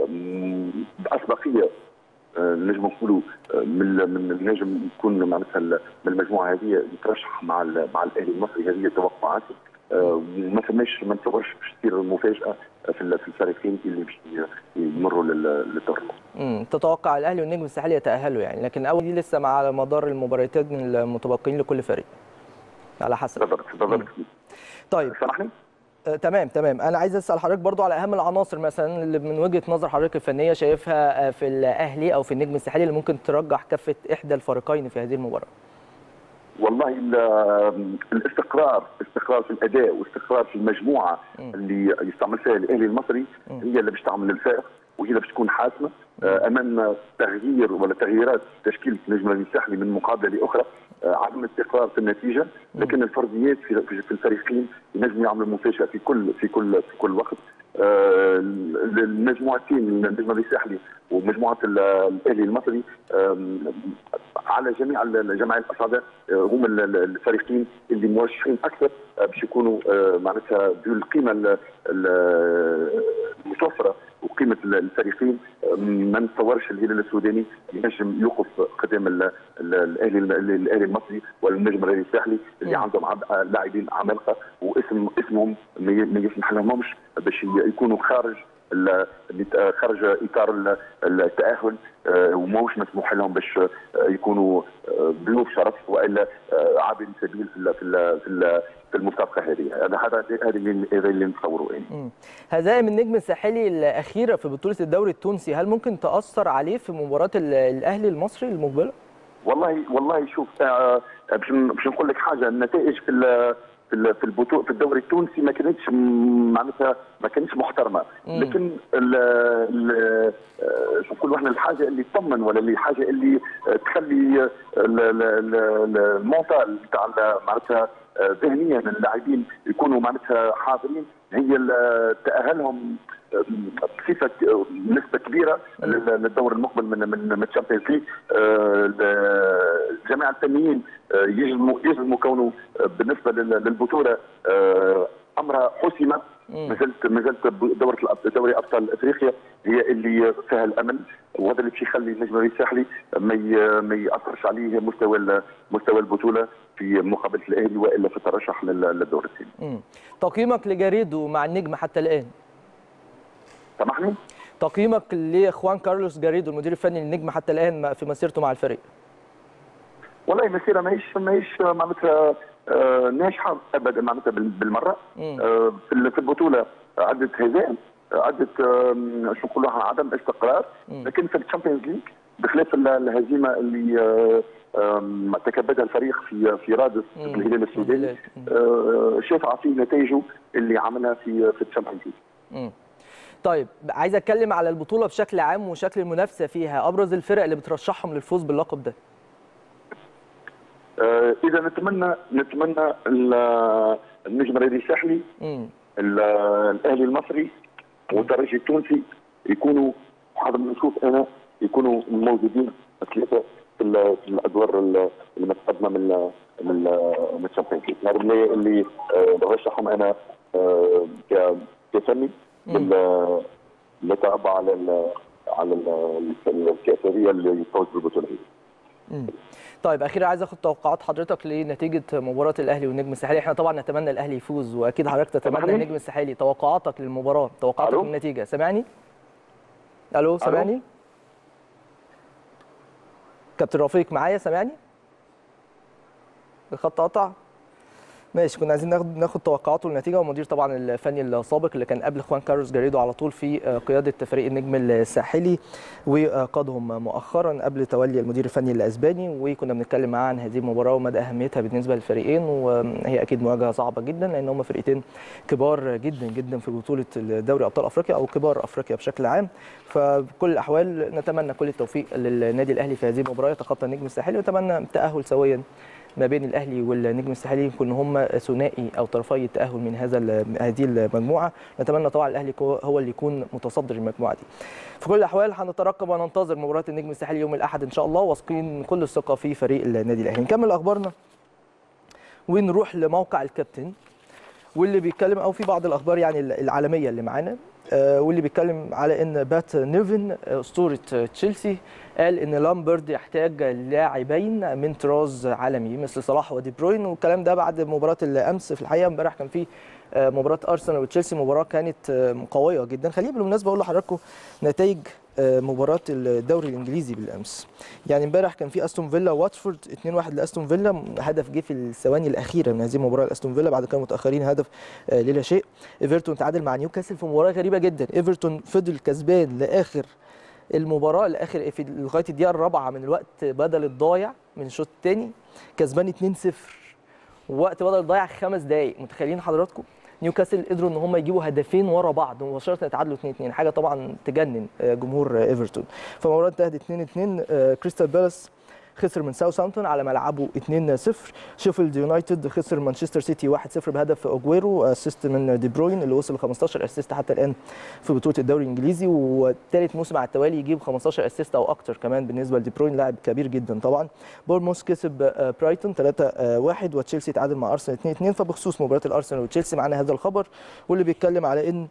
S3: باسبقيه نجم نقولوا من من النجم يكون معناتها من المجموعه هذه يترشح مع مع الاهلي المصري هذه توقعاتي ما فماش ما نتصورش باش تصير مفاجاه في في الفريقين اللي باش يمروا للدور
S1: امم تتوقع الاهلي والنجم الساحلي يتاهلوا يعني لكن الاول دي لسه مع على مدار المباراتين المتبقيين لكل فريق على حسب
S3: بالضبط بالضبط
S1: طيب
S3: سامحني
S1: آه تمام تمام انا عايز اسال حضرتك برضو على اهم العناصر مثلا اللي من وجهه نظر حضرتك الفنيه شايفها في الاهلي او في النجم الساحلي اللي ممكن ترجح كفه احدى الفريقين في هذه المباراه
S3: والله الاستقرار استقرار في الاداء واستقرار في المجموعه م. اللي يستعمل فيها الاهلي المصري م. هي اللي باش تعمل الفارق وهي اللي باش تكون حاسمه امام تغيير ولا تغييرات تشكيله النجم الساحلي من مقابله لاخرى عدم استقرار في النتيجه لكن الفرديات في في الفريقين ينجموا يعملوا مفاجاه في كل في كل في كل وقت المجموعتين النجم الساحلي ومجموعه الاهلي المصري على جميع جميع الاصابع هم الفريقين اللي مرشحين اكثر باش يكونوا معناتها بالقيمه المتوفره وقيمه الفريقين ما نتصورش الهلال السوداني ينجم يوقف قدام الاهلي الاهلي المصري والنجم الرياضي الساحلي اللي عندهم لاعبين عمالقه واسم اسمهم ما يسمح لهمش باش يكونوا خارج خارج اطار التاهل وماهوش مسموح لهم باش يكونوا ضيوف شرف والا عابر سبيل في في في المسابقه هذه هذا هذا هذا اللي هذا اللي نتصوره يعني
S1: هزائم النجم الساحلي الاخيره في بطوله الدوري التونسي هل ممكن تاثر عليه في مباراه الاهلي المصري المقبله؟
S3: والله والله شوف باش باش نقول لك حاجه النتائج في في في البطوله في الدوري التونسي ما كانتش معناتها ما كانتش محترمه لكن شو نقولوا احنا الحاجه اللي تطمن ولا اللي الحاجه اللي تخلي المونتال نتاع معناتها ذهنيا اللاعبين يكونوا معناتها حاضرين هي تاهلهم بصفه نسبه كبيره للدور المقبل من من من الشامبيونز ليج الجماعه الفنيين يجزموا يجزموا كونه بالنسبه للبطوله امرها حسمه ما زلت ما زلت دوره دوري ابطال افريقيا هي اللي فيها الامل وهذا اللي باش يخلي النجم الساحلي ما ما ياثرش عليه مستوى مستوى البطوله في مقابله الاهلي والا في الترشح للدور الثاني.
S1: تقييمك لجاريدو مع النجم حتى الان؟
S3: سامحني؟
S1: تقييمك لاخوان كارلوس جاريدو المدير الفني للنجم حتى الان في مسيرته مع الفريق؟
S3: والله مسيره ماهيش ماهيش معناتها ناجحه ابدا معناتها بالمره في البطوله عده هزائم عده شو نقولوا عدم استقرار لكن في الشامبيونز ليج بخلاف الهزيمه اللي تكبدها الفريق في في رادس الهلال السوداني شافع فيه نتائجه اللي عملها في في الشامبيونز ليج
S1: طيب عايز اتكلم على البطوله بشكل عام وشكل المنافسه فيها ابرز الفرق اللي بترشحهم للفوز باللقب ده
S3: آه اذا نتمنى نتمنى النجم الرياضي الساحلي الاهلي المصري والترجي التونسي يكونوا حسب ما نشوف انا يكونوا موجودين الثلاثه في الادوار المتقدمه من من من الشامبيونز ليج اللي اللي برشحهم انا كفني بالمتابعه على ال على الكاسريه اللي يفوز بالبطوله
S1: طيب اخيرا عايز اخد توقعات حضرتك لنتيجه مباراه الاهلي والنجم الساحلي احنا طبعا نتمنى الاهلي يفوز واكيد حضرتك تتمنى النجم الساحلي توقعاتك للمباراه توقعاتك للنتيجه سامعني الو سامعني كابتن رفيق معايا سامعني الخط قطع ماشي كنا عايزين ناخد ناخد توقعاته للنتيجه والمدير طبعا الفني السابق اللي كان قبل خوان كارلوس جاريدو على طول في قياده فريق النجم الساحلي وقادهم مؤخرا قبل تولي المدير الفني الاسباني وكنا بنتكلم معاه عن هذه المباراه ومدى اهميتها بالنسبه للفريقين وهي اكيد مواجهه صعبه جدا لان هم فرقتين كبار جدا جدا في بطوله دوري ابطال افريقيا او كبار افريقيا بشكل عام فبكل الاحوال نتمنى كل التوفيق للنادي الاهلي في هذه المباراه يتخطى النجم الساحلي ونتمنى التاهل سويا ما بين الاهلي والنجم الساحلي يكون هم ثنائي او طرفي التاهل من هذا هذه المجموعه نتمنى طبعا الاهلي هو اللي يكون متصدر المجموعه دي في كل الاحوال هنترقب وننتظر مباراه النجم الساحلي يوم الاحد ان شاء الله واثقين كل الثقه في فريق النادي الاهلي نكمل اخبارنا ونروح لموقع الكابتن واللي بيتكلم او في بعض الاخبار يعني العالميه اللي معانا آه، واللي بيتكلم على ان بات نيفن آه، اسطوره آه، تشيلسي قال ان لامبرد يحتاج لاعبين من طراز عالمي مثل صلاح ودي بروين والكلام ده بعد مباراه الامس في الحقيقه امبارح كان في آه، مباراه ارسنال وتشيلسي مباراه كانت آه، قويه جدا خليني بالمناسبه اقول لحضراتكم نتائج آه، مباراه الدوري الانجليزي بالامس يعني امبارح كان في استون فيلا واتفورد 2-1 لاستون فيلا هدف جه في الثواني الاخيره من هذه المباراه لاستون فيلا بعد كانوا متاخرين هدف آه، للا شيء ايفرتون تعادل مع نيوكاسل في مباراه غريبه جدا ايفرتون فضل كسبان لاخر المباراه لاخر في لغايه الدقيقه الرابعه من الوقت بدل الضايع من الشوط الثاني كسبان 2-0 ووقت بدل الضايع خمس دقائق متخيلين حضراتكم نيوكاسل قدروا ان هم يجيبوا هدفين ورا بعض مباشره يتعادلوا 2 2 حاجه طبعا تجنن آه، جمهور آه، ايفرتون فالمباراه انتهت 2 2 آه، كريستال بالاس خسر من ساوثهامبتون على ملعبه 2-0 شيفيلد يونايتد خسر مانشستر سيتي 1-0 بهدف اوجويرو اسيست من دي بروين اللي وصل ل 15 اسيست حتى الان في بطوله الدوري الانجليزي وثالث موسم على التوالي يجيب 15 اسيست او اكتر كمان بالنسبه لدي بروين لاعب كبير جدا طبعا بورموس كسب آه، برايتون 3-1 وتشيلسي تعادل مع ارسنال 2-2 فبخصوص مباراه الارسنال وتشيلسي معانا هذا الخبر واللي بيتكلم على ان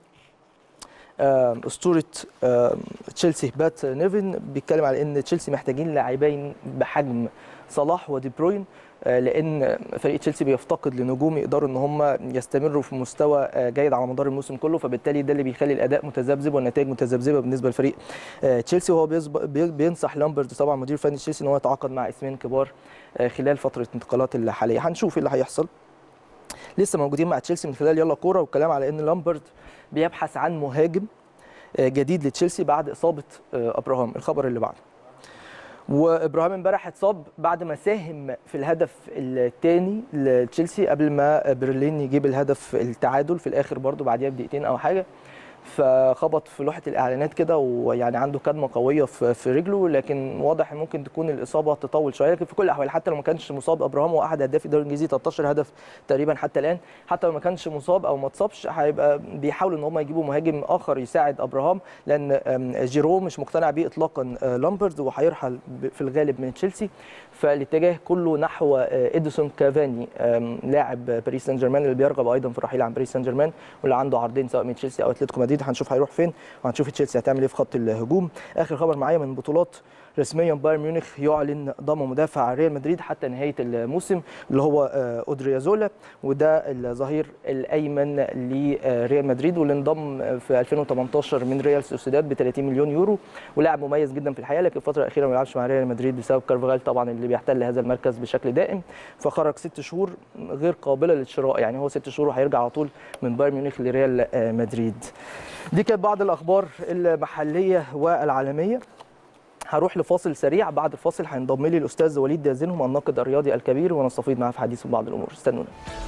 S1: آه، اسطوره آه، تشيلسي بات نيفن بيتكلم على ان تشيلسي محتاجين لاعبين بحجم صلاح ودي بروين آه، لان فريق تشيلسي بيفتقد لنجوم يقدروا ان هم يستمروا في مستوى آه، جيد على مدار الموسم كله فبالتالي ده اللي بيخلي الاداء متذبذب والنتائج متذبذبه بالنسبه لفريق آه، تشيلسي وهو بيسب- بي- بينصح لامبرد طبعا مدير فني تشيلسي ان هو يتعاقد مع اسمين كبار آه، خلال فتره الانتقالات الحاليه هنشوف ايه اللي هيحصل لسه موجودين مع تشيلسي من خلال يلا كوره والكلام على ان لامبرد بيبحث عن مهاجم آه، جديد لتشيلسي بعد اصابه آه، ابراهام الخبر اللي بعده وابراهام امبارح اتصاب بعد ما ساهم في الهدف الثاني لتشيلسي قبل ما برلين يجيب الهدف التعادل في الاخر برضو بعديها بدقيقتين او حاجه فخبط في لوحه الاعلانات كده ويعني عنده كدمه قويه في في رجله لكن واضح ان ممكن تكون الاصابه تطول شويه لكن في كل الاحوال حتى لو ما كانش مصاب ابراهام هو احد هدافي الدوري الانجليزي 13 هدف تقريبا حتى الان حتى لو ما كانش مصاب او ما اتصابش هيبقى بيحاولوا ان هم يجيبوا مهاجم اخر يساعد ابراهام لان آم، جيرو مش مقتنع بيه اطلاقا آه، لامبرد وهيرحل ب- في الغالب من تشيلسي فالاتجاه كله نحو آه، اديسون كافاني آم، لاعب باريس سان جيرمان اللي بيرغب ايضا في الرحيل عن باريس سان جيرمان واللي عنده عرضين سواء من تشيلسي او اتلتيكو مدريد هنشوف هيروح فين وهنشوف تشيلسي هتعمل ايه في خط الهجوم اخر خبر معايا من بطولات رسميا بايرن ميونخ يعلن ضم مدافع ريال مدريد حتى نهايه الموسم اللي هو آه، اودريازولا وده الظهير الايمن لريال مدريد واللي انضم في 2018 من ريال سوسيداد ب 30 مليون يورو ولاعب مميز جدا في الحقيقه لكن الفتره الاخيره ما بيلعبش مع ريال مدريد بسبب كارفاغال طبعا اللي بيحتل هذا المركز بشكل دائم فخرج ست شهور غير قابله للشراء يعني هو ست شهور وهيرجع على طول من بايرن ميونخ لريال آه، مدريد دي كانت بعض الاخبار المحليه والعالميه هروح لفاصل سريع بعد الفاصل هينضم لي الاستاذ وليد زينهم الناقد الرياضي الكبير ونستفيض معاه في حديث بعض الامور استنونا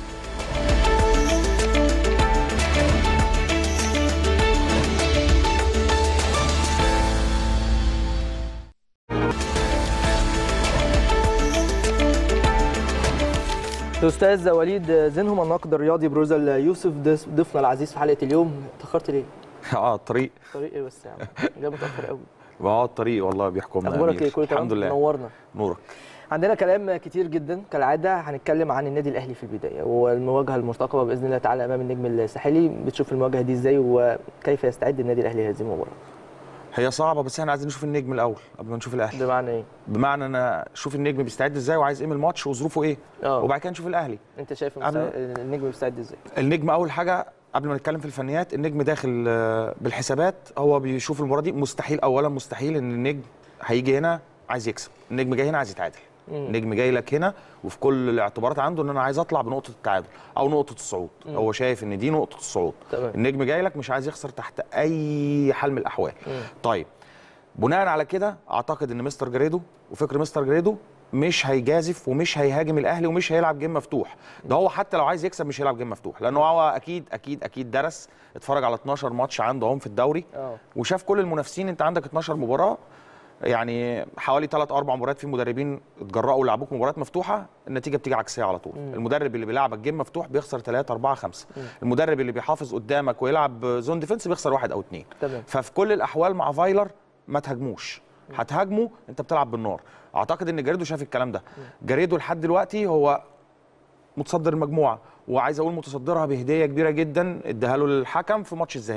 S1: الاستاذ وليد زينهم الناقد الرياضي بروزل يوسف ضيف- ضيفنا العزيز في حلقه اليوم اتاخرت ليه؟
S4: اه الطريق
S1: طريق ايه بس يا عم جاي متاخر قوي
S4: اه الطريق والله بيحكمنا يا
S1: اخبارك
S4: أمير.
S1: ايه كل تمام
S4: الحمد لله
S1: نورنا
S4: نورك
S1: عندنا كلام كتير جدا كالعاده هنتكلم عن النادي الاهلي في البدايه والمواجهه المرتقبه باذن الله تعالى امام النجم الساحلي بتشوف المواجهه دي ازاي وكيف يستعد النادي الاهلي لهذه المباراه
S4: هي صعبه بس احنا عايزين نشوف النجم الاول قبل ما نشوف الاهلي
S1: بمعنى ايه
S4: بمعنى انا اشوف النجم بيستعد ازاي وعايز ايه من الماتش وظروفه ايه
S1: اه
S4: وبعد كده نشوف الاهلي
S1: انت شايف
S4: قبل-
S1: المستع- النجم بيستعد ازاي
S4: النجم اول حاجه قبل ما نتكلم في الفنيات النجم داخل آه، بالحسابات هو بيشوف المباراه دي مستحيل اولا مستحيل ان النجم هيجي هنا عايز يكسب النجم جاي هنا عايز يتعادل
S1: مم.
S4: النجم جاي لك هنا وفي كل الاعتبارات عنده ان انا عايز اطلع بنقطه التعادل او نقطه الصعود
S1: مم.
S4: هو شايف ان دي نقطه الصعود
S1: تمام
S4: النجم جاي لك مش عايز يخسر تحت اي حال من الاحوال
S1: مم.
S4: طيب بناء على كده اعتقد ان مستر جريدو وفكر مستر جريدو مش هيجازف ومش هيهاجم الاهلي ومش هيلعب جيم مفتوح ده هو حتى لو عايز يكسب مش هيلعب جيم مفتوح لانه هو اكيد اكيد اكيد درس اتفرج على 12 ماتش عنده هم في الدوري
S1: اه
S4: وشاف كل المنافسين انت عندك 12 مباراه يعني حوالي 3 4 مباريات في مدربين اتجرأوا ولعبوك مباريات مفتوحه النتيجه بتيجي عكسيه على طول
S1: مم.
S4: المدرب اللي بيلعبك جيم مفتوح بيخسر 3 4 5
S1: مم.
S4: المدرب اللي بيحافظ قدامك ويلعب زون ديفنس بيخسر واحد او اثنين
S1: تمام
S4: ففي كل الاحوال مع فايلر ما تهاجموش هتهاجمه انت بتلعب بالنار اعتقد ان جاريدو شاف الكلام ده جاريدو لحد دلوقتي هو متصدر المجموعه وعايز اقول متصدرها بهديه كبيره جدا اداها له الحكم في ماتش الذهاب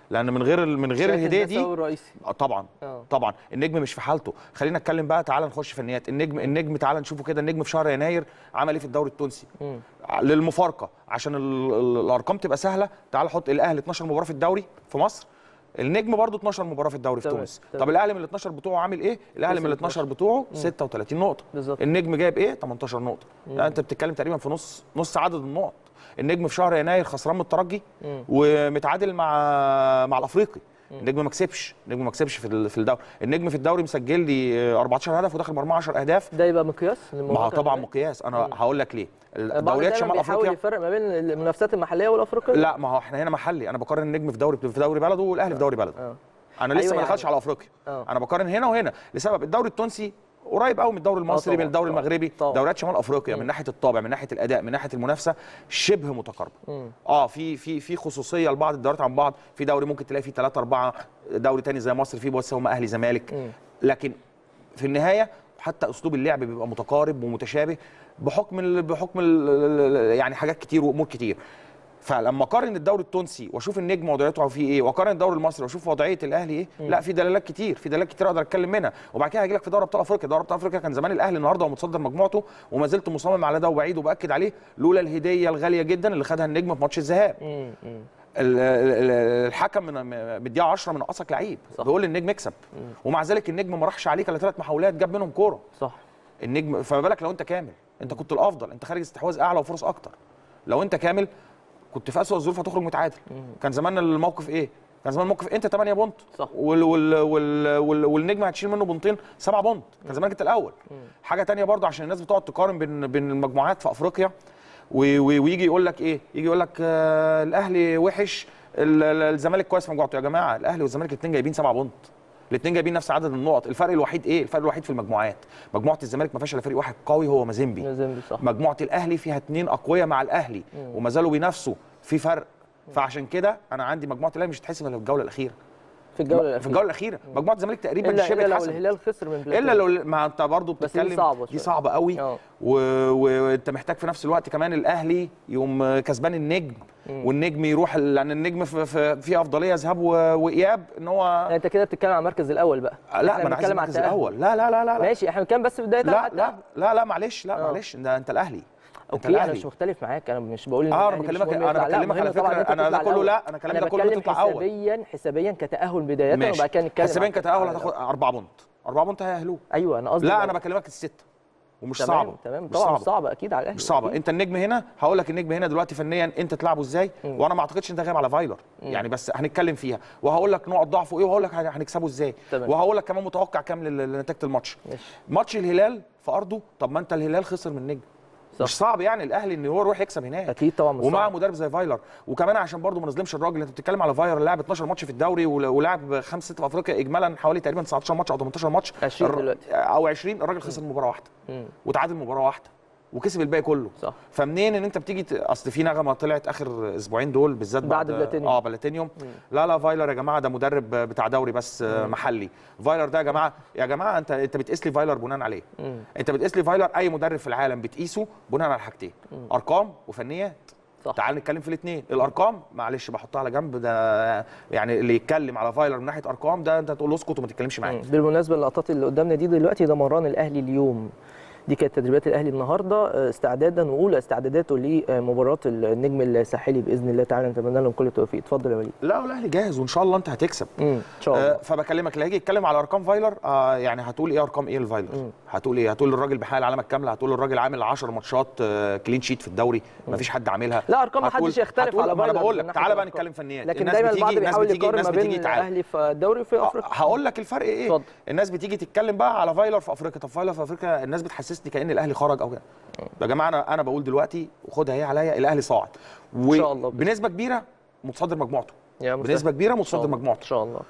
S4: لان من غير من غير
S1: شايف
S4: الهديه
S1: ده
S4: دي
S1: سبب الرئيسي
S4: آه طبعا
S1: اه
S4: طبعا النجم مش في حالته خلينا نتكلم بقى تعالى نخش فنيات النجم النجم تعالى نشوفه كده النجم في شهر يناير عمل ايه في الدوري التونسي
S1: مم.
S4: للمفارقه عشان ال- ال- الارقام تبقى سهله تعالى حط الاهلي 12 مباراه في الدوري في مصر النجم برضه 12 مباراه في الدوري في
S1: تمام،
S4: تونس
S1: تمام.
S4: طب الاهلي من ال 12 بتوعه عامل ايه الاهلي من ال 12 بتوعه 36 نقطه
S1: بالظبط
S4: النجم جايب ايه 18 نقطه يعني انت بتتكلم تقريبا في نص نص عدد النقط النجم في شهر يناير خسران من الترجي
S1: مم.
S4: ومتعادل مع مع الافريقي النجم ما كسبش النجم ما كسبش في ال- في الدوري النجم في الدوري مسجل لي آه، 14 هدف وداخل مرمى 10 اهداف
S1: ده يبقى مقياس
S4: ما هو
S1: للمباراة
S4: طبعا
S1: الأهلية؟
S4: مقياس انا هقول لك ليه
S1: بعض
S4: دوريات
S1: دايماً
S4: شمال
S1: بيحاول
S4: افريقيا
S1: يفرق ما بين المنافسات المحليه والافريقيه
S4: لا ما هو احنا هنا محلي انا بقارن النجم في دوري في دوري بلده والاهلي في دوري بلده
S1: اه
S4: انا لسه
S1: أيوة
S4: ما
S1: يعني.
S4: دخلش على افريقيا
S1: اه
S4: انا بقارن هنا وهنا لسبب الدوري التونسي قريب قوي من الدوري المصري
S1: طبعاً،
S4: من الدوري
S1: طبعاً،
S4: المغربي
S1: طبعاً.
S4: دوريات شمال افريقيا
S1: مم.
S4: من ناحيه الطابع من ناحيه الاداء من ناحيه المنافسه شبه متقاربه
S1: مم.
S4: اه في في في خصوصيه لبعض الدوريات عن بعض في دوري ممكن تلاقي فيه 3 4 دوري تاني زي مصر فيه بس هم اهلي زمالك
S1: مم.
S4: لكن في النهايه حتى اسلوب اللعب بيبقى متقارب ومتشابه بحكم ال بحكم ال يعني حاجات كتير وامور كتير فلما اقارن الدوري التونسي واشوف النجم وضعيته فيه ايه واقارن الدوري المصري واشوف وضعيه الاهلي ايه لا في دلالات كتير في دلالات كتير اقدر اتكلم منها وبعد كده هاجي لك في دوري ابطال افريقيا دوري ابطال افريقيا كان زمان الاهلي النهارده هو متصدر مجموعته وما زلت مصمم على ده وبعيد وباكد عليه لولا الهديه الغاليه جدا اللي خدها النجم في ماتش الذهاب
S1: مم. مم.
S4: ال- ال- ال- الحكم من مديها 10 من اقصك لعيب
S1: صح.
S4: بيقول النجم اكسب ومع ذلك النجم ما راحش عليك الا ثلاث محاولات جاب منهم كوره
S1: صح
S4: النجم فما بالك لو انت كامل انت كنت الافضل انت خارج استحواذ اعلى وفرص اكتر لو انت كامل كنت في اسوء الظروف هتخرج متعادل كان زمان الموقف ايه كان زمان الموقف انت 8 بونت
S1: صح.
S4: وال وال وال وال والنجم هتشيل منه بونتين 7 بونت كان زمانك انت الاول حاجه تانية برضه عشان الناس بتقعد تقارن بين بين المجموعات في افريقيا و- و- ويجي يقول لك ايه يجي يقول لك آه الاهلي وحش ال- ال- الزمالك كويس في مجموعته يا جماعه الاهلي والزمالك الاثنين جايبين 7 بونت الاثنين جايبين نفس عدد النقط الفرق الوحيد ايه الفرق الوحيد في المجموعات مجموعه الزمالك ما فيهاش الا فريق واحد قوي هو مازيمبي
S1: مازيمبي صح
S4: مجموعه الاهلي فيها اثنين اقوياء مع الاهلي وما زالوا بينافسوا في فرق فعشان كده انا عندي مجموعه الاهلي مش هتحسب الا في الجوله الاخيره
S1: في الجوله الاخيره
S4: في الجوله الاخيره مجموعه الزمالك تقريبا
S1: الا
S4: شبه
S1: الا لو
S4: اتحسمت.
S1: الهلال خسر من
S4: الا
S1: بلاتيني.
S4: لو ما انت برضه
S1: بس دي
S4: بتتكلم
S1: صعبة
S4: دي
S1: شوية.
S4: صعبه قوي
S1: اه
S4: و- و- وانت محتاج في نفس الوقت كمان الاهلي يقوم كسبان النجم والنجم يروح لان النجم في, في, في افضليه ذهاب و- واياب ان هو
S1: يعني انت كده بتتكلم على المركز الاول بقى
S4: لا
S1: احنا
S4: ما انا عايز
S1: بنتكلم على
S4: المركز
S1: التأهل.
S4: الاول لا لا لا لا لا
S1: ماشي احنا بنتكلم بس بدايه
S4: لا
S1: على
S4: لا
S1: التأهل.
S4: لا, لا معلش لا
S1: اه.
S4: معلش ده انت الاهلي انت
S1: اوكي انا
S4: الاهلي
S1: مش مختلف معاك انا مش بقول ان
S4: اه انا
S1: الأهلي مش
S4: بكلمك
S1: مهم
S4: انا
S1: يطلع. لا،
S4: بكلمك
S1: مهم
S4: على
S1: طبعاً
S4: فكره
S1: إن أنت
S4: انا ده
S1: تطلع
S4: كله
S1: الأول.
S4: لا انا الكلام
S1: انا
S4: ده كله
S1: بتكلم
S4: تطلع اول
S1: حسابيا حسابيا كتاهل بدايه وبعد
S4: ماشي
S1: كده نتكلم
S4: حسابيا
S1: عن
S4: كتاهل
S1: التأهل.
S4: هتاخد 4 بونت 4 بونت هيأهلوك
S1: ايوه انا قصدي
S4: لا
S1: لو-
S4: انا بكلمك السته ومش
S1: تمام
S4: صعبه
S1: تمام
S4: مش
S1: طبعا
S4: صعبة.
S1: مش صعبه اكيد على الاهلي
S4: مش صعبه
S1: أكيد.
S4: انت النجم هنا هقول لك النجم هنا دلوقتي فنيا انت تلعبه ازاي وانا ما اعتقدش انت غايب على فايلر يعني بس هنتكلم فيها وهقول لك نقط ضعفه ايه وهقول لك هنكسبه ازاي
S1: تمام.
S4: وهقول لك كمان متوقع كام لل- لنتيجه الماتش
S1: ماشي
S4: ماتش الهلال في ارضه طب ما انت الهلال خسر من النجم
S1: صح.
S4: مش صعب يعني الاهلي ان هو يروح يكسب هناك
S1: اكيد طبعا مش
S4: ومع
S1: صعب.
S4: مدرب زي فايلر وكمان عشان برضه ما نظلمش الراجل انت بتتكلم على فايلر لاعب 12 ماتش في الدوري ول- ولعب خمس ست في افريقيا اجمالا حوالي تقريبا 19 ماتش او 18 ماتش
S1: 20
S4: الر-
S1: دلوقتي.
S4: او 20 الراجل خسر مباراه واحده
S1: مم.
S4: وتعادل مباراه واحده وكسب الباقي كله
S1: صح
S4: فمنين ان انت بتيجي ت... اصل في نغمه طلعت اخر اسبوعين دول بالذات
S1: بعد بلاتينيوم.
S4: اه بلاتينيوم لا لا فايلر يا جماعه ده مدرب بتاع دوري بس آه، محلي فايلر ده يا جماعه يا جماعه انت انت بتقيس لي فايلر بناء عليه
S1: مم.
S4: انت بتقيس لي فايلر اي مدرب في العالم بتقيسه بناء على حاجتين ارقام وفنيات
S1: صح.
S4: تعال نتكلم في الاثنين الارقام معلش بحطها على جنب ده يعني اللي يتكلم على فايلر من ناحيه ارقام ده انت تقول له اسكت وما تتكلمش معايا
S1: مم. بالمناسبه اللقطات اللي قدامنا دي دلوقتي ده مران الاهلي اليوم دي كانت تدريبات الاهلي النهارده آه، استعدادا واولى استعداداته لمباراه النجم الساحلي باذن الله تعالى نتمنى لهم كل التوفيق اتفضل يا وليد
S4: لا الاهلي جاهز وان شاء الله انت هتكسب
S1: مم. ان شاء الله
S4: آه، فبكلمك اللي هيجي يتكلم على ارقام فايلر آه يعني هتقول ايه ارقام ايه الفايلر هتقول ايه هتقول الراجل بحال العلامه الكامله هتقول الراجل عامل 10 ماتشات آه كلين شيت في الدوري مفيش حد عاملها
S1: لا ارقام ما
S4: هتقول-
S1: حدش يختلف
S4: هتقول-
S1: على
S4: ما انا
S1: فايلر
S4: بقول
S1: من
S4: لك
S1: ناحية
S4: تعالى بقى
S1: الأرقام.
S4: نتكلم فنيات
S1: لكن
S4: الناس
S1: دايما
S4: بتيجي-
S1: البعض
S4: الناس
S1: بيحاول
S4: بتيجي-
S1: يقارن ما
S4: الناس
S1: بين
S4: بتيجي تعالى.
S1: الاهلي في الدوري وفي افريقيا
S4: هقول لك الفرق ايه
S1: اتفضل.
S4: الناس بتيجي تتكلم بقى على فايلر في افريقيا طب فايلر في افريقيا الناس بتحسسني كان الاهلي خرج او كده يا جماعه انا انا بقول دلوقتي وخدها هي عليا الاهلي صاعد
S1: شاء الله بإذن
S4: وبنسبه كبيره متصدر مجموعته
S1: يا مسهل.
S4: بنسبه كبيره
S1: إن شاء
S4: متصدر
S1: الله.
S4: مجموعته
S1: ان شاء الله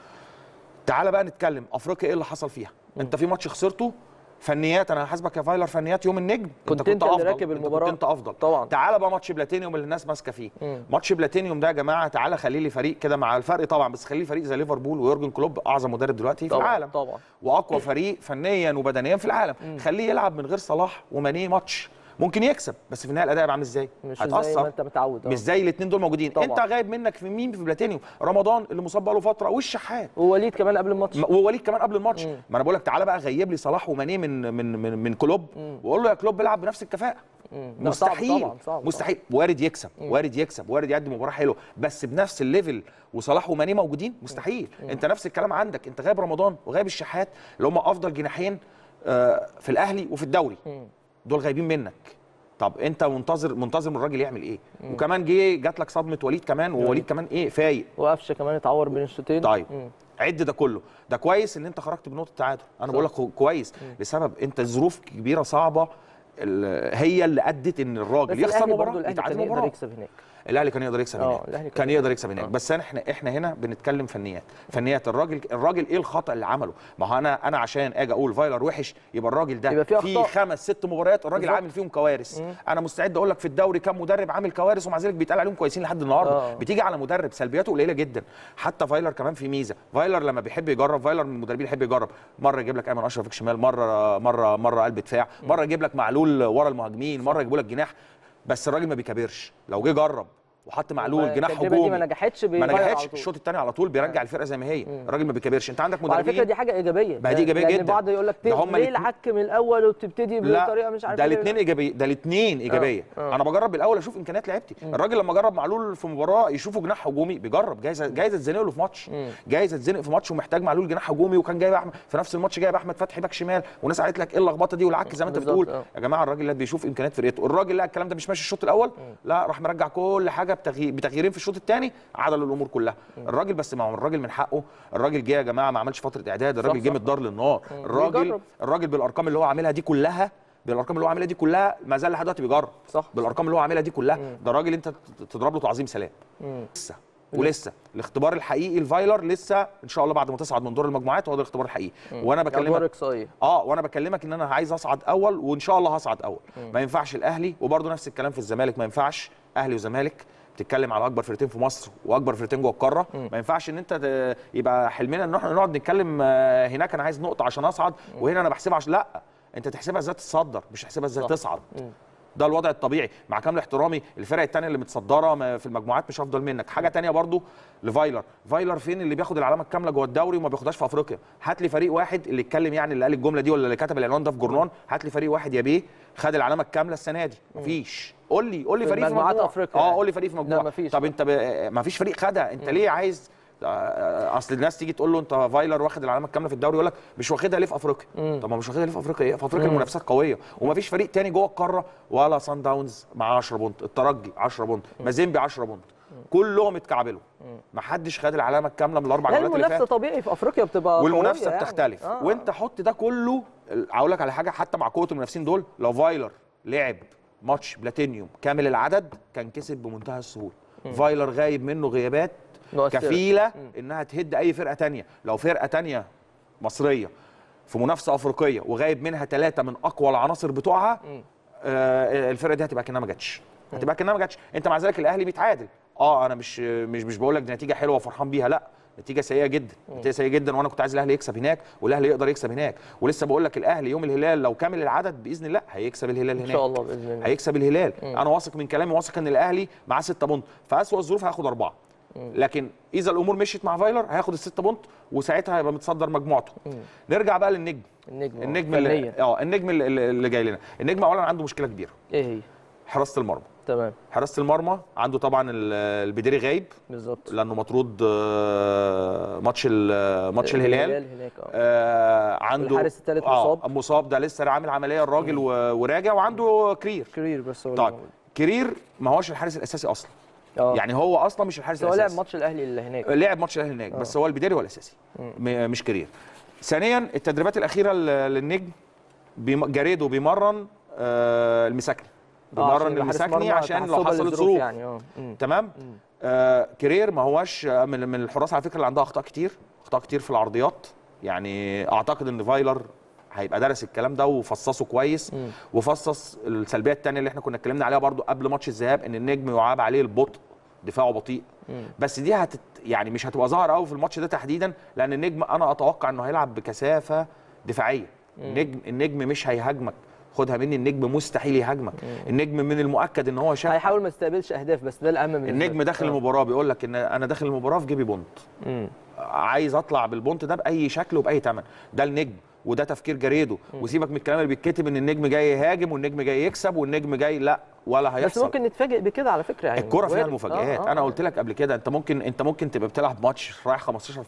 S4: تعالى بقى نتكلم افريقيا ايه اللي حصل فيها انت في ماتش خسرته فنيات انا هحاسبك يا فايلر فنيات يوم النجم
S1: كنت أنت اللي راكب
S4: أنت
S1: المباراة.
S4: كنت انت افضل
S1: طبعا.
S4: تعالى بقى ماتش بلاتينيوم اللي الناس ماسكه فيه
S1: مم.
S4: ماتش بلاتينيوم ده يا جماعه تعالى خلي لي فريق كده مع الفرق طبعا بس خلي لي فريق زي ليفربول ويورجن كلوب اعظم مدرب دلوقتي في
S1: طبعا
S4: العالم
S1: طبعا
S4: واقوى فريق فنيا وبدنيا في العالم خليه يلعب من غير صلاح وماني ماتش ممكن يكسب بس في النهايه الاداء هيبقى عامل ازاي
S1: مش زي ما انت متعود آه.
S4: مش زي الاثنين دول موجودين
S1: طبعا.
S4: انت غايب منك في مين في بلاتينيوم رمضان اللي مصاب بقاله فتره والشحات
S1: ووليد كمان قبل الماتش
S4: م- ووليد كمان قبل الماتش ما انا بقول لك تعالى بقى غيب لي صلاح وماني من من من, من كلوب وقول له يا كلوب العب بنفس الكفاءه
S1: لا، صعب
S4: مستحيل
S1: طبعاً، صعب
S4: مستحيل وارد يكسب وارد يكسب وارد يقدم مباراه حلوه بس بنفس الليفل وصلاح وماني موجودين مستحيل انت نفس الكلام عندك انت غايب رمضان وغايب الشحات اللي هم افضل جناحين آه، في الاهلي وفي الدوري دول غايبين منك طب انت منتظر منتظر من الراجل يعمل ايه وكمان جه جات لك صدمه وليد كمان ووليد كمان ايه فايق
S1: وقفشه كمان اتعور بين الشوطين
S4: طيب
S1: مم.
S4: عد ده كله ده كويس ان انت خرجت بنقطه تعادل انا بقول لك كويس لسبب انت ظروف كبيره صعبه ال- هي اللي ادت ان
S1: بس
S4: الراجل يخسر
S1: الأهلي برضه
S4: مباراه
S1: الاهلي
S4: يتعادل
S1: كان يقدر
S4: مباراه
S1: يكسب هناك
S4: الاهلي كان يقدر يكسب
S1: اه،
S4: هناك
S1: الأهلي كان
S4: كان يقدر يكسب هناك
S1: اه.
S4: بس احنا احنا هنا بنتكلم فنيات فنيات الراجل الراجل ايه الخطا اللي عمله ما هو انا انا عشان اجي اقول فايلر وحش يبقى الراجل ده
S1: يبقى فيه
S4: في
S1: أخطاء.
S4: خمس ست مباريات الراجل
S1: بالظبط.
S4: عامل فيهم كوارث انا مستعد اقول لك في الدوري كام مدرب عامل كوارث ومع ذلك بيتقال عليهم كويسين لحد النهارده
S1: اه.
S4: بتيجي على مدرب سلبياته قليله جدا حتى فايلر كمان في ميزه فايلر لما بيحب يجرب فايلر من المدربين اللي يحب يجرب مره يجيب لك ايمن اشرف في شمال مره مره مره قلب دفاع مره يجيب لك معلول ورا المهاجمين مره يجيبوا لك جناح بس الراجل ما بيكابرش لو جه جرب وحط معلول جناح
S1: التجربة دي
S4: هجومي
S1: ما نجحتش
S4: ما
S1: بيغير على
S4: نجحتش
S1: طول.
S4: الشوط الثاني على طول بيرجع الفرقه زي ما هي الراجل ما بيكابرش انت عندك
S1: وعلى فكره
S4: مدربين
S1: دي حاجه ايجابيه
S4: ما دي إيجابية
S1: لأن
S4: جدا.
S1: البعض يقول لك
S4: ده هم
S1: ليه
S4: الاتنين-
S1: العك من الاول وبتبتدي بطريقه مش عارف
S4: ده
S1: إيه؟
S4: الاثنين ايجابيه ده الاثنين ايجابيه
S1: اه.
S4: انا بجرب الاول اشوف امكانيات لعيبتي الراجل لما جرب معلول في مباراه يشوفه جناح هجومي بيجرب جايز جايز اتزنق له في ماتش جايز اتزنق في ماتش ومحتاج معلول جناح هجومي وكان جايب احمد في نفس الماتش جايب احمد فتحي باك شمال وناس قالت لك ايه اللخبطه دي والعك زي ما انت
S1: بالظبط،
S4: بتقول
S1: اه.
S4: يا جماعه الراجل ده بيشوف امكانيات فرقته الراجل لا الكلام ده مش ماشي الشوط الاول لا راح مرجع كل حاجه بتغيير بتغييرين في الشوط الثاني عدل الامور كلها الراجل بس ما هو الراجل من حقه الراجل جه يا جماعه ما عملش فتره اعداد الراجل
S1: صح،
S4: جه
S1: صح.
S4: من الدار للنار الراجل
S1: بيجرب.
S4: الراجل بالارقام اللي هو عاملها دي كلها بالارقام اللي هو عاملها دي كلها ما زال لحد دلوقتي بيجرب
S1: صح.
S4: بالارقام اللي هو عاملها دي كلها ده راجل انت تضرب له تعظيم سلام لسه ولسه الاختبار الحقيقي الفايلر لسه ان شاء الله بعد ما تصعد من دور المجموعات هو ده الاختبار الحقيقي وانا
S1: ادوار
S4: بكلمك
S1: اقصائيه
S4: اه وانا بكلمك ان انا عايز اصعد اول وان شاء الله هصعد اول ما ينفعش الاهلي وبرده نفس الكلام في الزمالك ما ينفعش اهلي وزمالك بتتكلم على اكبر فرقتين في مصر واكبر فرقتين جوه القاره ما ينفعش ان انت ت- يبقى حلمنا ان احنا نقعد نتكلم آه، هناك انا عايز نقطه عشان اصعد وهنا انا بحسبها عشان لا انت تحسبها ازاي تصدر مش تحسبها ازاي
S1: صح.
S4: تصعد ده الوضع الطبيعي مع كامل احترامي الفرق الثانيه اللي متصدره ما- في المجموعات مش افضل منك حاجه تانية برضو لفايلر فايلر فين اللي بياخد العلامه الكامله جوه الدوري وما بياخدهاش في افريقيا هات لي فريق واحد اللي اتكلم يعني اللي قال الجمله دي ولا اللي كتب العنوان ده في جورنان هات لي فريق واحد يا بيه خد العلامه الكامله السنه دي مفيش قول لي قول لي
S1: في
S4: فريق في
S1: مجموعات
S4: مجموعه
S1: أفريقيا
S4: اه
S1: يعني.
S4: قول لي فريق في مجموعه
S1: مفيش.
S4: طب انت ب... مفيش فريق خدها انت ليه عايز آه، اصل الناس تيجي تقول له انت فايلر واخد العلامه الكامله في الدوري يقول لك مش واخدها ليه في افريقيا طب ما مش واخدها ليه في افريقيا ايه في افريقيا المنافسات قويه ومفيش فريق تاني جوه القاره ولا سان داونز مع 10 بونت الترجي 10 بونت مازيمبي 10 بونت كلهم اتكعبلوا ما حدش خد العلامه الكامله من الاربع
S1: لا
S4: جولات اللي
S1: المنافسه
S4: فاتت
S1: طبيعي في افريقيا بتبقى
S4: والمنافسه
S1: قوية يعني.
S4: بتختلف
S1: آه.
S4: وانت حط ده كله اقول لك على حاجه حتى مع قوه المنافسين دول لو فايلر لعب ماتش بلاتينيوم كامل العدد كان كسب بمنتهى السهوله فايلر غايب منه غيابات
S1: مؤثرة.
S4: كفيله انها تهد اي فرقه تانية لو فرقه تانية مصريه في منافسه افريقيه وغايب منها ثلاثه من اقوى العناصر بتوعها آه الفرقه دي هتبقى كانها ما جاتش هتبقى كانها ما جاتش انت مع ذلك الاهلي بيتعادل اه انا مش مش مش بقول لك دي نتيجه حلوه وفرحان بيها لا نتيجه سيئه جدا نتيجه سيئه جدا وانا كنت عايز الاهلي يكسب هناك والاهلي يقدر يكسب هناك ولسه بقول لك الاهلي يوم الهلال لو كامل العدد باذن الله هيكسب الهلال هناك
S1: ان شاء الله باذن الله
S4: هيكسب الهلال انا واثق من كلامي واثق ان الاهلي معاه 6 بونت في اسوء الظروف هياخد اربعه لكن اذا الامور مشيت مع فايلر هياخد الست بونت وساعتها هيبقى متصدر مجموعته نرجع بقى للنجم
S1: النجم
S4: النجم
S1: فنيا.
S4: اللي اه النجم اللي, اللي جاي لنا النجم اولا عنده مشكله كبيره
S1: ايه هي
S4: حراسه المرمى
S1: تمام
S4: حراسه المرمى عنده طبعا ال- البديري غايب
S1: بالظبط
S4: لانه مطرود آه، ماتش ال- ماتش الهلال
S1: هناك اه
S4: آه عنده
S1: والحارس التالت
S4: آه
S1: مصاب.
S4: مصاب ده لسه عامل عمليه الراجل و- وراجع وعنده كرير
S1: كرير بس هو اللي
S4: طيب
S1: موجود.
S4: كرير ما هوش الحارس الاساسي اصلا
S1: اه
S4: يعني هو اصلا مش الحارس
S1: بس هو لعب
S4: الاساسي
S1: ماتش الاهلي اللي هناك
S4: لعب ماتش الاهلي هناك بس هو البداية هو الاساسي م- مش كرير ثانيا التدريبات الاخيره ل- للنجم بيم- جاريدو بيمرن آه المساكني
S1: آه، عشان
S4: بيمرن
S1: يبقى حارس
S4: المساكني
S1: مرمى
S4: عشان لو
S1: تعصبا
S4: حصلت
S1: للظروف
S4: ظروف
S1: يعني اه مم.
S4: تمام آه كرير ما هوش آه، من, من الحراس على فكره اللي عندها اخطاء كتير اخطاء كتير في العرضيات يعني اعتقد ان فايلر هيبقى درس الكلام ده وفصصه كويس وفصص السلبيه الثانيه اللي احنا كنا اتكلمنا عليها برضو قبل ماتش الذهاب ان النجم يعاب عليه البطء دفاعه بطيء بس دي هتت يعني مش هتبقى ظاهره قوي في الماتش ده تحديدا لان النجم انا اتوقع انه هيلعب بكثافه دفاعيه النجم النجم مش هيهاجمك خدها مني النجم مستحيل يهاجمك النجم من المؤكد ان هو شاف
S1: هيحاول ما يستقبلش اهداف بس ده الاهم من
S4: النجم داخل المباراه بيقول لك ان انا داخل المباراه في جيبي بونت
S1: مم.
S4: عايز اطلع بالبونت ده باي شكل وباي ثمن ده النجم وده تفكير جريدو وسيبك من الكلام اللي بيتكتب ان النجم جاي يهاجم والنجم جاي يكسب والنجم جاي لا ولا
S1: بس
S4: هيحصل
S1: ممكن نتفاجئ بكده على فكره يعني
S4: الكرة فيها
S1: وارد.
S4: المفاجآت
S1: آه، آه.
S4: انا قلت لك قبل كده انت ممكن انت ممكن تبقى بتلعب ماتش رايح 15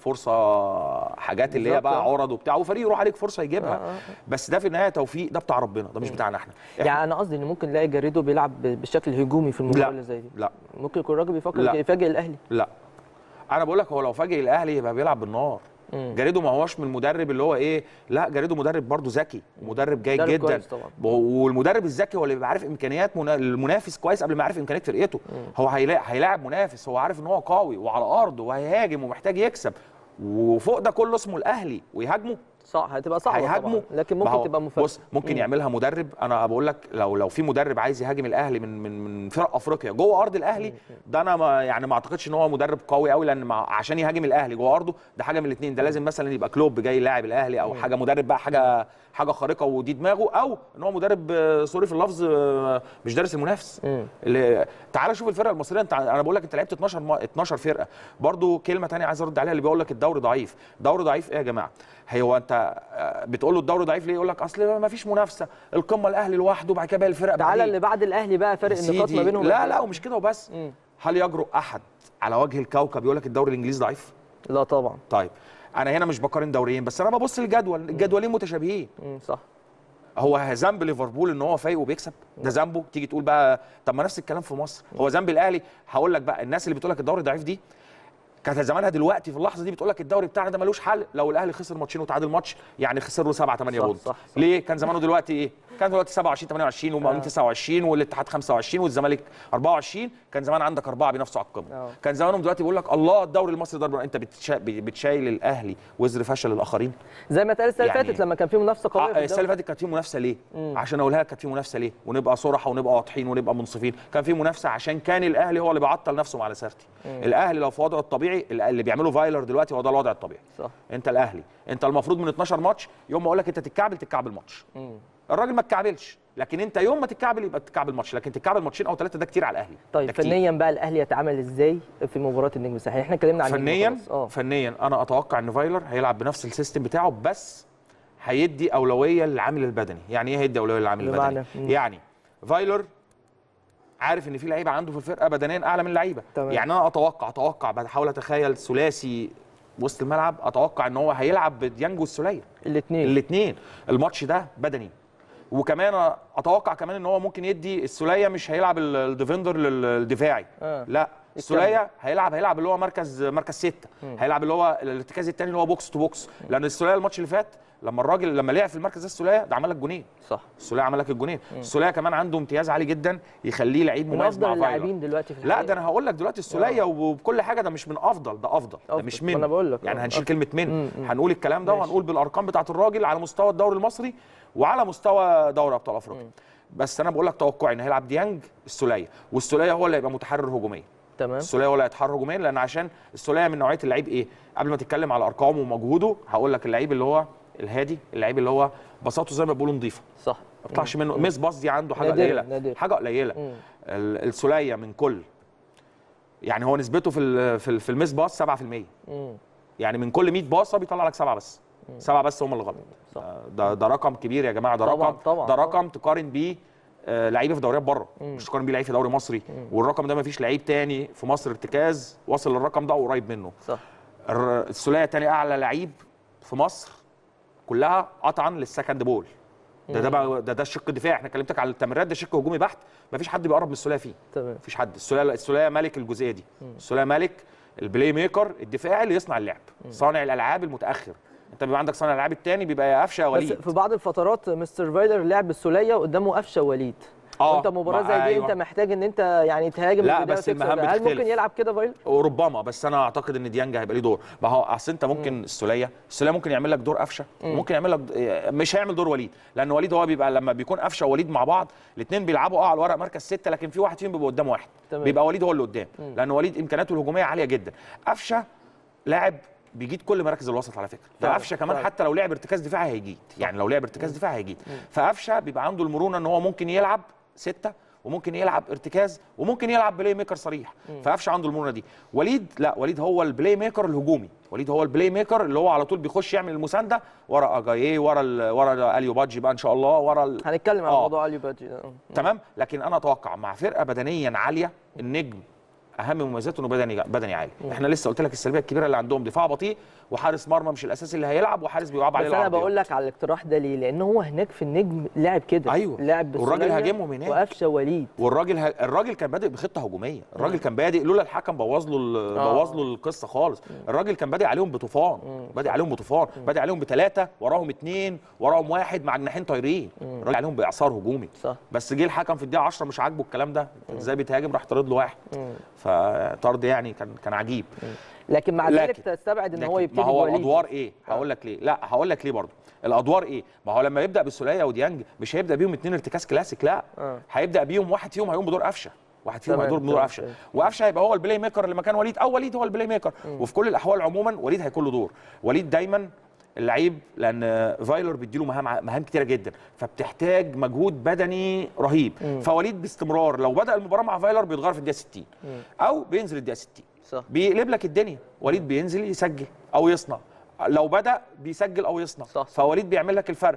S4: فرصه حاجات اللي هي
S1: بالظبط،
S4: بقى
S1: آه.
S4: عرض وبتاع وفريق يروح عليك فرصه يجيبها
S1: آه، آه، آه.
S4: بس ده في النهايه توفيق ده بتاع ربنا ده مش بتاعنا احنا إحنا-
S1: يعني انا قصدي ان ممكن نلاقي جاريدو بيلعب ب- بشكل هجومي في المباراه
S4: لا.
S1: اللي زي دي
S4: لا
S1: ممكن يكون الراجل بيفكر
S4: لا.
S1: يفاجئ الاهلي
S4: لا انا بقول لك هو لو فاجئ الاهلي يبقى بيلعب بالنار
S1: مم.
S4: جاريدو ما هوش من المدرب اللي هو ايه لا جاريدو مدرب برضه ذكي ومدرب جيد
S1: مدرب
S4: جدا
S1: كويس طبعا.
S4: والمدرب الذكي هو اللي بيبقى عارف امكانيات منا- المنافس كويس قبل ما يعرف امكانيات فرقته هو هيلاعب هيلاعب منافس هو عارف ان هو قوي وعلى ارضه وهيهاجم ومحتاج يكسب وفوق ده كله اسمه الاهلي ويهاجمه
S1: صح هتبقى صعبه
S4: هيهاجموا
S1: طبعا لكن
S4: ما
S1: ممكن
S4: هو
S1: تبقى مفاجاه
S4: بص ممكن
S1: مم.
S4: يعملها مدرب انا بقول لك لو لو في مدرب عايز يهاجم الاهلي من من من فرق افريقيا جوه ارض الاهلي ده انا ما يعني ما اعتقدش ان هو مدرب قوي قوي لان مع عشان يهاجم الاهلي جوه ارضه ده حاجه من الاثنين ده لازم مثلا يبقى كلوب جاي لاعب الاهلي او حاجه مدرب بقى حاجه حاجه خارقه ودي دماغه او ان هو مدرب آه، سوري في اللفظ آه، مش دارس المنافس
S1: مم.
S4: اللي تعال شوف الفرقه المصريه انت انا بقول لك انت لعبت 12 ما- 12 فرقه برضو كلمه تانية عايز ارد عليها اللي بيقول لك الدوري ضعيف دوري ضعيف ايه يا جماعه هو انت آه، بتقول له الدوري ضعيف ليه يقول لك اصل ما فيش منافسه القمه الاهلي لوحده وبعد كده باقي الفرق
S1: تعالى
S4: بعديه.
S1: اللي بعد الاهلي بقى فرق
S4: يا
S1: النقاط
S4: سيدي،
S1: ما بينهم
S4: لا
S1: قد
S4: لا
S1: إيه؟
S4: ومش كده وبس
S1: مم.
S4: هل يجرؤ احد على وجه الكوكب يقول لك الدوري الانجليزي ضعيف
S1: لا طبعا
S4: طيب انا هنا مش بقارن دوريين بس انا ببص للجدول الجدولين متشابهين
S1: مم. صح
S4: هو ذنب ليفربول ان هو فايق وبيكسب ده ذنبه تيجي تقول بقى طب ما نفس الكلام في مصر هو ذنب الاهلي هقول لك بقى الناس اللي بتقول لك الدوري ضعيف دي كانت زمانها دلوقتي في اللحظه دي بتقول لك الدوري بتاعنا ده ملوش حل لو الاهلي خسر ماتشين وتعادل ماتش يعني خسر له 7 8
S1: صح،
S4: بونت
S1: صح، صح.
S4: ليه كان زمانه دلوقتي ايه كان دلوقتي 27 28 ومقاولين 29 والاتحاد 25 والزمالك 24 كان زمان عندك اربعه بينافسوا على القمه
S1: آه.
S4: كان زمانهم دلوقتي بيقول لك الله الدوري المصري ضرب انت بتشا... بتشايل الاهلي وزر فشل الاخرين
S1: زي ما اتقال السنه اللي
S4: يعني-
S1: فاتت لما كان في منافسه قويه
S4: آه،
S1: في
S4: السنه اللي
S1: الدوري
S4: فاتت كانت في منافسه ليه؟ عشان اقولها لك كانت في منافسه ليه؟ ونبقى صراحه ونبقى واضحين ونبقى منصفين، كان في منافسه عشان كان الاهلي هو اللي بيعطل نفسه مع لاسارتي. الاهلي لو في وضعه الطبيعي اللي بيعمله فايلر دلوقتي هو ده الوضع الطبيعي.
S1: صح
S4: انت الاهلي، انت المفروض من 12 ماتش يوم ما اقول لك انت تتكعبل تتكعبل ماتش.
S1: مم.
S4: الراجل ما تكعبلش، لكن انت يوم ما تتكعبل يبقى تتكعبل ماتش، لكن تتكعبل ماتشين او ثلاثه ده كتير على الاهلي.
S1: طيب
S4: ده كتير.
S1: فنيا بقى الاهلي يتعامل ازاي في مباراه النجم الساحلي احنا اتكلمنا عن النجم
S4: فنيا
S1: خلاص. اه
S4: فنيا انا اتوقع ان فايلر هيلعب بنفس السيستم بتاعه بس هيدي اولويه للعامل البدني يعني ايه هيدي اولويه للعامل
S1: بمعنى؟
S4: البدني
S1: مم.
S4: يعني فايلر عارف ان في لعيبه عنده في الفرقه بدنيا اعلى من لعيبه
S1: تمام.
S4: يعني انا اتوقع اتوقع بحاول اتخيل ثلاثي وسط الملعب اتوقع ان هو هيلعب بديانج والسوليه
S1: الاثنين
S4: الاثنين الماتش ده بدني وكمان اتوقع كمان ان هو ممكن يدي السوليه مش هيلعب ال- الديفندر لل- الدفاعي
S1: آه.
S4: لا السوليه هيلعب هيلعب اللي هو مركز مركز ستة هيلعب اللي هو الارتكاز الثاني اللي هو بوكس تو بوكس لان السوليه الماتش اللي فات لما الراجل لما لعب في المركز ده السوليه ده عمل لك جونين
S1: صح
S4: السوليه عمل لك الجونين السوليه كمان عنده امتياز عالي جدا يخليه لعيب
S1: من
S4: مميز
S1: افضل
S4: مع فايلر
S1: اللاعبين دلوقتي في
S4: لا
S1: الحقيقة.
S4: ده انا هقول لك دلوقتي السوليه وبكل حاجه ده مش من افضل ده افضل ده
S1: أفضل.
S4: مش
S1: ما
S4: من
S1: أنا بقول لك،
S4: يعني
S1: آه.
S4: هنشيل كلمه من
S1: مم، مم.
S4: هنقول الكلام ده
S1: ماشي.
S4: وهنقول بالارقام بتاعه الراجل على مستوى الدوري المصري وعلى مستوى دوري ابطال افريقيا بس انا بقول لك توقعي ان هيلعب ديانج السوليه والسوليه هو اللي هيبقى متحرر هجوميا
S1: تمام
S4: السوليه هو اللي هيتحرر هجوميا لان عشان السوليه من نوعيه اللعيب ايه قبل ما تتكلم على ارقامه ومجهوده هقول لك اللعيب اللي هو الهادي اللعيب اللي هو بساطته زي ما بيقولوا نظيفه
S1: صح
S4: ما بيطلعش منه ميس باص دي عنده حاجه
S1: نادرة،
S4: قليله
S1: نادرة.
S4: حاجه قليله
S1: مم.
S4: ال- السوليه من كل يعني هو نسبته في ال- في ال- في الميس باص 7%
S1: مم.
S4: يعني من كل 100 باصه بيطلع لك سبعه بس سبعه بس هم اللي غلط
S1: صح.
S4: آه، ده ده رقم كبير يا جماعه ده
S1: طبعاً،
S4: رقم
S1: طبعاً،
S4: ده
S1: طبعاً.
S4: رقم تقارن بيه آه، لعيبه في دوريات بره مش تقارن بيه لعيب في دوري مصري والرقم ده ما فيش لعيب تاني في مصر ارتكاز وصل للرقم ده قريب منه
S1: صح
S4: الر- السوليه تاني اعلى لعيب في مصر كلها قطعا للسكند بول ده ده بقى ده ده الشق الدفاعي احنا كلمتك على التمريرات ده شق هجومي بحت مفيش حد بيقرب من السوليه فيه
S1: تمام
S4: مفيش حد السوليه السوليه ملك الجزئيه دي السوليه ملك البلاي ميكر الدفاعي اللي يصنع اللعب صانع الالعاب المتاخر انت بيبقى عندك صانع الالعاب الثاني بيبقى يا قفشه يا
S1: بس
S4: وليد
S1: في بعض الفترات مستر فايلر لعب بالسوليه وقدامه قفشه ووليد
S4: آه،
S1: وانت مباراه
S4: ما-
S1: زي دي
S4: أيوة.
S1: انت محتاج ان انت يعني تهاجم
S4: لا،
S1: البداية
S4: بس
S1: وتكسب.
S4: المهام
S1: هل
S4: بتختلف.
S1: ممكن يلعب كده فايلر؟
S4: وربما بس انا اعتقد ان ديانج هيبقى ليه دور ما هو اصل انت ممكن السوليه السوليه ممكن يعمل لك دور قفشه ممكن يعمل لك مش هيعمل دور وليد لان وليد هو بيبقى لما بيكون قفشه ووليد مع بعض الاثنين بيلعبوا اه على الورق مركز سته لكن في واحد فيهم بيبقى قدام واحد
S1: تمام.
S4: بيبقى وليد هو اللي قدام لان وليد امكانياته الهجوميه عاليه جدا قفشه لاعب بيجيد كل مراكز الوسط على فكره
S1: فعلا،
S4: فقفشه كمان
S1: فعلا.
S4: حتى لو لعب ارتكاز دفاعي هيجيد يعني لو لعب ارتكاز دفاعي هيجيد فقفشه بيبقى عنده المرونه ان هو ممكن يلعب سته وممكن يلعب ارتكاز وممكن يلعب بلاي ميكر صريح فقفشه عنده المرونه دي وليد لا وليد هو البلاي ميكر الهجومي وليد هو البلاي ميكر اللي هو على طول بيخش يعمل المسانده ورا اجاييه ورا ال- ورا اليو بادجي بقى ان شاء الله ورا ال...
S1: هنتكلم عن
S4: آه.
S1: موضوع علي بادجي ده آه.
S4: تمام لكن انا اتوقع مع فرقه بدنيا عاليه النجم اهم مميزاته انه بدني بدني عالي احنا لسه قلت لك السلبيه الكبيره اللي عندهم دفاع بطيء وحارس مرمى مش الاساسي اللي هيلعب وحارس بيلعب عليه
S1: بس انا
S4: العرضيات.
S1: بقول لك على الاقتراح ده ليه؟ لان هو هناك في النجم لعب كده
S4: أيوة.
S1: لعب
S4: والراجل
S1: بالسولية
S4: هاجمهم هناك.
S1: وقفشه وليد
S4: والراجل ه... الراجل كان بادئ بخطه هجوميه الراجل كان بادئ لولا الحكم بوظ له ال-
S1: آه.
S4: بوظ له القصه خالص الراجل كان بادئ عليهم بطوفان بادئ عليهم بطوفان بادئ عليهم بثلاثه وراهم اثنين وراهم واحد مع جناحين طايرين الراجل عليهم باعصار هجومي
S1: صح
S4: بس جه الحكم في الدقيقه 10 مش عاجبه الكلام ده ازاي بيتهاجم راح طرد له واحد فطرد يعني كان كان عجيب
S1: لكن مع ذلك
S4: لكن-
S1: تستبعد ان
S4: لكن
S1: هو يبتدي
S4: ما هو
S1: بوليد.
S4: الادوار ايه هقول لك ليه لا هقول لك ليه برضه الادوار ايه ما هو لما يبدا بالسوليه وديانج مش هيبدا بيهم اتنين ارتكاز كلاسيك لا
S1: آه.
S4: هيبدا بيهم واحد فيهم هيقوم بدور قفشه واحد فيهم
S1: تمام،
S4: هيدور بدور
S1: تمام،
S4: قفشه
S1: تمام.
S4: وقفشه هيبقى هو البلاي ميكر اللي مكان وليد او وليد هو البلاي ميكر وفي كل الاحوال عموما وليد هيكون له دور وليد دايما اللعيب لان فايلر بيديله مهام مهام كتيره جدا فبتحتاج مجهود بدني رهيب فوليد باستمرار لو بدا المباراه مع فايلر بيتغير في الدقيقه 60 او بينزل الدقيقه 60
S1: صح
S4: بيقلب لك الدنيا وليد بينزل يسجل او يصنع لو بدا بيسجل او يصنع
S1: صح.
S4: فوليد بيعمل لك الفرق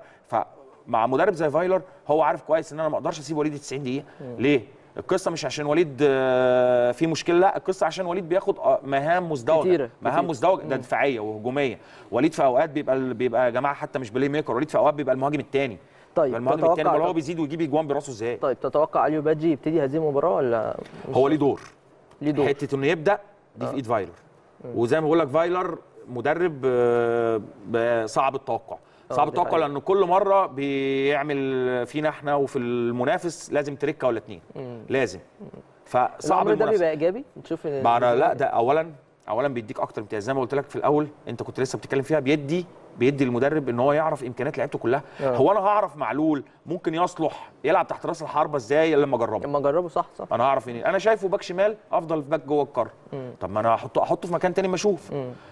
S4: فمع مدرب زي فايلر هو عارف كويس ان انا ما اقدرش اسيب وليد 90 دقيقه ليه القصه مش عشان وليد آه، في مشكله لا القصه عشان وليد بياخد آه، مهام مزدوجه
S1: كتيرة،
S4: مهام
S1: كتير.
S4: مزدوجه ده دفاعيه وهجوميه وليد في اوقات بيبقى بيبقى يا جماعه حتى مش بلاي ميكر وليد في اوقات بيبقى المهاجم الثاني
S1: طيب
S4: المهاجم
S1: تتوقع
S4: الثاني ولا هو بيزيد ويجيب اجوان براسه ازاي
S1: طيب تتوقع علي بادجي يبتدي هذه المباراه ولا مش
S4: هو ليه دور
S1: ليه دور
S4: حته انه يبدا دي في ايد فايلر وزي ما بقول لك فايلر مدرب آه، ب- صعب التوقع صعب
S1: دي
S4: التوقع
S1: حقيقة.
S4: لانه كل مره بيعمل فينا احنا وفي المنافس لازم تركه ولا اتنين لازم فصعب
S1: الامر ده
S4: المنافسه
S1: بيبقى ايجابي تشوف إن-
S4: معنى لا ده اولا اولا بيديك اكتر امتياز زي ما قلت لك في الاول انت كنت لسه بتتكلم فيها بيدي بيدي المدرب ان هو يعرف امكانيات لعيبته كلها
S1: آه.
S4: هو انا هعرف معلول ممكن يصلح يلعب تحت راس الحربه ازاي الا لما اجربه
S1: لما جربه صح صح
S4: انا هعرف منين انا شايفه باك شمال افضل باك جوه القاره طب ما انا احطه احطه في مكان تاني ما اشوف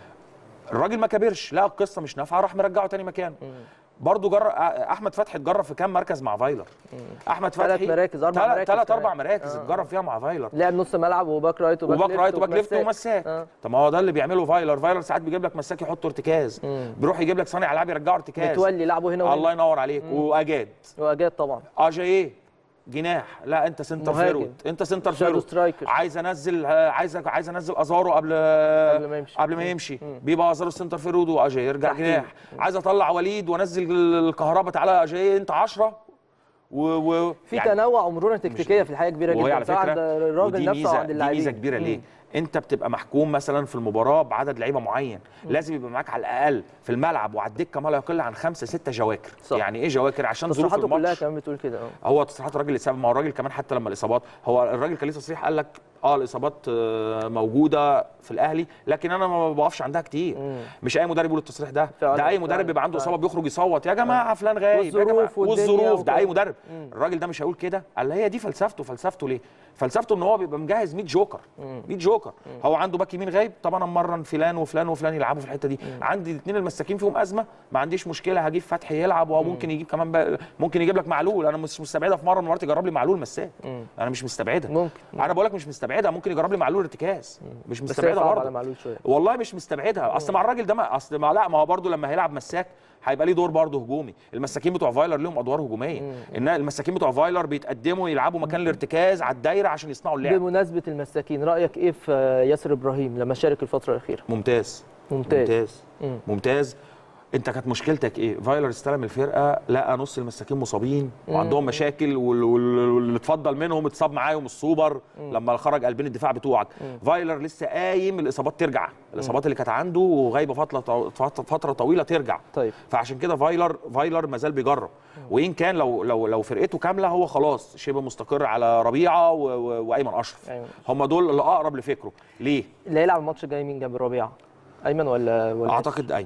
S4: الراجل ما كبرش لا القصه مش نافعه راح مرجعه تاني مكانه برضه جرب احمد فتحي اتجرب في كام مركز مع فايلر احمد
S1: ثلاث
S4: فتحي
S1: مراكز، أربع مراكز
S4: ثلاث
S1: كمان.
S4: اربع مراكز
S1: آه.
S4: اتجرب فيها مع فايلر
S1: لعب نص ملعب وباك رايت وباك,
S4: وباك رايت وباك ليفت
S1: ومساك.
S4: ومساك
S1: آه.
S4: طب ما هو ده اللي بيعمله فايلر فايلر ساعات بيجيب لك مساك يحطه ارتكاز بيروح يجيب لك صانع العاب يرجعه ارتكاز
S1: متولي لعبه هنا وهنا
S4: الله ينور عليك واجاد
S1: واجاد طبعا
S4: اجاييه جناح لا انت سنتر
S1: مهاجم.
S4: فيرود انت سنتر
S1: شادو
S4: فيرود
S1: سترايكر.
S4: عايز انزل عايز عايز انزل ازارو قبل
S1: قبل ما يمشي.
S4: قبل ما يمشي بيبقى ازارو سنتر فيرود واجاي يرجع
S1: تحتيه.
S4: جناح عايز اطلع وليد وانزل الكهرباء تعالى اجاي انت 10 و, و
S1: في تنوع ومرونه تكتيكيه في الحقيقه كبيره
S4: وهي
S1: جدا
S4: على
S1: سواء عند
S4: فكره
S1: الراجل
S4: ودي
S1: نفسه
S4: ميزه
S1: وعند
S4: دي
S1: اللاعبين
S4: ميزه كبيره
S1: مم.
S4: ليه؟ انت بتبقى محكوم مثلا في المباراه بعدد لعيبه معين لازم يبقى معاك على الاقل في الملعب وعلى الدكه ما لا يقل عن خمسه سته جواكر
S1: صح.
S4: يعني ايه جواكر عشان ظروف
S1: تصريحاته كلها
S4: الماتش
S1: كمان بتقول كده اه
S4: هو تصريحات الراجل الاصابه ما هو الراجل كمان حتى لما الاصابات هو الراجل كان ليه تصريح قال لك اه الاصابات آه، موجوده في الاهلي لكن انا ما بقفش عندها كتير مش اي مدرب يقول التصريح ده
S1: فعلا،
S4: ده اي
S1: فعلا،
S4: مدرب بيبقى عنده
S1: فعلا.
S4: اصابه بيخرج يصوت يا جماعه فلان غايب يا جماعه
S1: والظروف والدنيا
S4: والظروف ده اي
S1: وكده.
S4: مدرب الراجل ده مش هيقول كده قال هي دي فلسفته فلسفته ليه فلسفته ان هو بيبقى مجهز 100 جوكر 100 جوكر هو عنده باك يمين غايب طب انا مرن فلان وفلان وفلان يلعبوا في الحته دي عندي الاثنين المساكين فيهم ازمه ما عنديش مشكله هجيب فتحي يلعب وممكن يجيب كمان بقى ممكن يجيب لك معلول انا مش مستبعدها في مره من المرات يجرب لي معلول مساك انا مش مستبعدها
S1: ممكن.
S4: انا بقول لك مش مستبعدها ممكن يجرب لي معلول ارتكاز مش
S1: بس هي
S4: مستبعدها
S1: صعبه على
S4: برضه
S1: معلول شويه
S4: والله مش مستبعدها اصل مع الراجل ده ما اصل ما لا ما هو برضه لما هيلعب مساك هيبقى ليه دور برضه هجومي المساكين بتوع فايلر ليهم ادوار هجوميه ان المساكين بتوع فايلر بيتقدموا يلعبوا مكان الارتكاز على الدايره عشان يصنعوا اللعب
S1: بمناسبه المساكين رايك ايه في ياسر ابراهيم لما شارك الفتره الاخيره
S4: ممتاز
S1: ممتاز.
S4: ممتاز
S1: مم.
S4: ممتاز انت كانت مشكلتك ايه فايلر استلم الفرقه لقى نص المساكين مصابين وعندهم مشاكل وال- وال- واللي اتفضل منهم اتصاب معاهم السوبر لما خرج قلبين الدفاع بتوعك فايلر لسه قايم الاصابات ترجع الاصابات اللي كانت عنده وغايبه فتره طو- فتره فترة طويله ترجع
S1: طيب
S4: فعشان كده فايلر فايلر ما زال بيجرب وان كان لو لو لو فرقته كامله هو خلاص شبه مستقر على ربيعه و- و- وايمن اشرف
S1: أيمن.
S4: هم دول اللي اقرب لفكره ليه
S1: اللي هيلعب الماتش الجاي مين جنب ربيعه ايمن ولا ولا
S4: اعتقد ايمن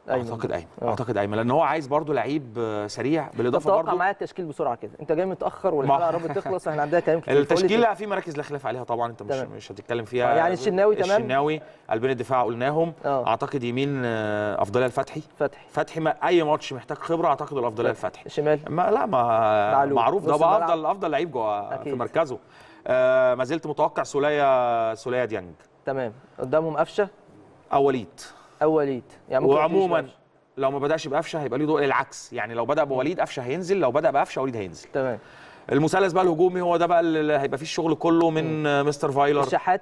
S1: أيمن.
S4: اعتقد ايمن
S1: آه.
S4: اعتقد ايمن لان هو عايز برضو لعيب آه، سريع بالاضافه
S1: توقع
S4: برضو
S1: معايا التشكيل بسرعه كده انت جاي متاخر والحلقه
S4: ما-
S1: قربت تخلص احنا عندنا كلام كتير فقول لي
S4: التشكيله
S1: كده.
S4: في مراكز لا خلاف عليها طبعا انت مش
S1: تمام.
S4: مش هتتكلم فيها
S1: يعني الشناوي تمام؟
S4: الشناوي قلبين الدفاع قلناهم
S1: آه.
S4: اعتقد يمين آه، افضليه الفتحي
S1: فتحي
S4: فتحي ما اي ماتش محتاج خبره اعتقد الافضليه الفتحي
S1: شمال
S4: ما لا ما
S1: معلول.
S4: معروف ده
S1: نص
S4: بقى
S1: الملعب.
S4: افضل افضل لعيب جوه في
S1: أكيد.
S4: مركزه آه ما زلت متوقع سوليه سوليه ديانج
S1: تمام قدامهم قفشه
S4: او وليد
S1: او وليد يعني ممكن
S4: وعموما
S1: يبتدي
S4: لو ما بداش بقفشه هيبقى ليه دور العكس يعني لو بدا بوليد قفشه هينزل لو بدا بقفشه وليد هينزل
S1: تمام
S4: المثلث بقى الهجومي هو ده بقى اللي هيبقى فيه الشغل كله من آه، مستر فايلر
S1: الشحات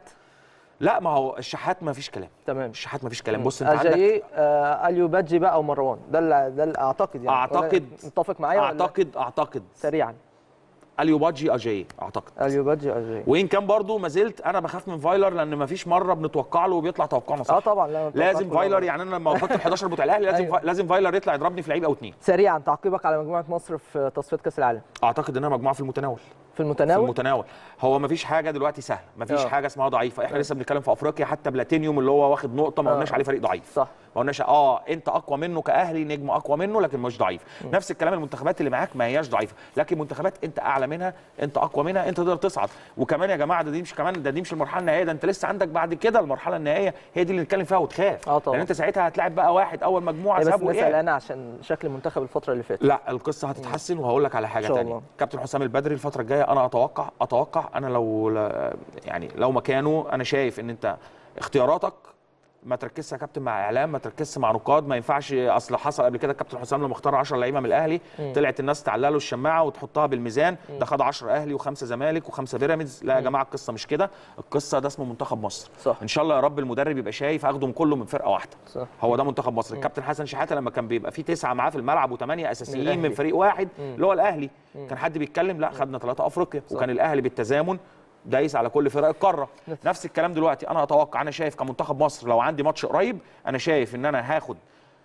S4: لا ما هو الشحات ما فيش كلام
S1: تمام
S4: الشحات ما فيش كلام بص انت عندك
S1: اجاييه آه اليو بادجي بقى او مروان ده اللي ده اللي اعتقد يعني
S4: أعتقد-
S1: ولا متفق معايا ولا
S4: اعتقد اعتقد
S1: سريعا
S4: اليو بادجي اجاي اعتقد
S1: اليو بادجي اجاييه
S4: وان كان برضو ما زلت انا بخاف من فايلر لان ما فيش مره بنتوقع له وبيطلع توقعنا صح
S1: اه طبعا لا
S4: لازم فايلر يعني انا لما وصلت ال 11 بتوع الاهلي لازم
S1: أيوة.
S4: أيوة. لازم فايلر يطلع يضربني في لعيب او اتنين
S1: سريعا تعقيبك على مجموعه مصر في تصفيات كاس العالم
S4: اعتقد انها مجموعه في المتناول
S1: في
S4: في
S1: المتناول
S4: المتناول هو ما فيش حاجه دلوقتي سهله ما فيش
S1: آه.
S4: حاجه اسمها ضعيفه احنا لسه بنتكلم في افريقيا حتى بلاتينيوم اللي هو واخد نقطه ما
S1: آه.
S4: قلناش عليه فريق ضعيف
S1: صح
S4: ما قلناش اه انت اقوى منه كاهلي نجم اقوى منه لكن مش ضعيف نفس الكلام المنتخبات اللي معاك ما هياش ضعيفه لكن منتخبات انت اعلى منها انت اقوى منها انت تقدر تصعد وكمان يا جماعه ده دي مش كمان ده دي مش المرحله النهائيه ده انت لسه عندك بعد كده المرحله النهائيه هي دي اللي نتكلم فيها وتخاف
S1: آه طبعا.
S4: لان انت ساعتها هتلاعب بقى واحد اول مجموعه
S1: هي بس
S4: ذهاب
S1: الناس
S4: واياب
S1: قلقانه عشان شكل المنتخب الفتره اللي فاتت
S4: لا القصه هتتحسن وهقول لك على حاجه
S1: إن شاء
S4: تانية
S1: الله.
S4: كابتن حسام البدري الفتره الجايه انا اتوقع اتوقع انا لو يعني لو مكانه انا شايف ان انت اختياراتك ما تركزش يا كابتن مع اعلام ما تركزش مع نقاد ما ينفعش اصل حصل قبل كده كابتن حسام لما اختار 10 لعيبه من الاهلي طلعت الناس تعلق له الشماعه وتحطها بالميزان ده خد 10 اهلي وخمسه زمالك وخمسه بيراميدز لا يا جماعه القصه مش كده القصه ده اسمه منتخب مصر
S1: صح.
S4: ان شاء الله يا رب المدرب يبقى شايف اخده من كله من فرقه واحده
S1: صح.
S4: هو ده منتخب مصر الكابتن حسن شحاته لما كان بيبقى فيه تسعه معاه في الملعب وثمانيه اساسيين من,
S1: الأهلي.
S4: من فريق واحد اللي هو الاهلي كان حد بيتكلم لا خدنا ثلاثه افريقيا وكان الاهلي بالتزامن دايس على كل فرق القاره نفس الكلام دلوقتي انا اتوقع انا شايف كمنتخب مصر لو عندي ماتش قريب انا شايف ان انا هاخد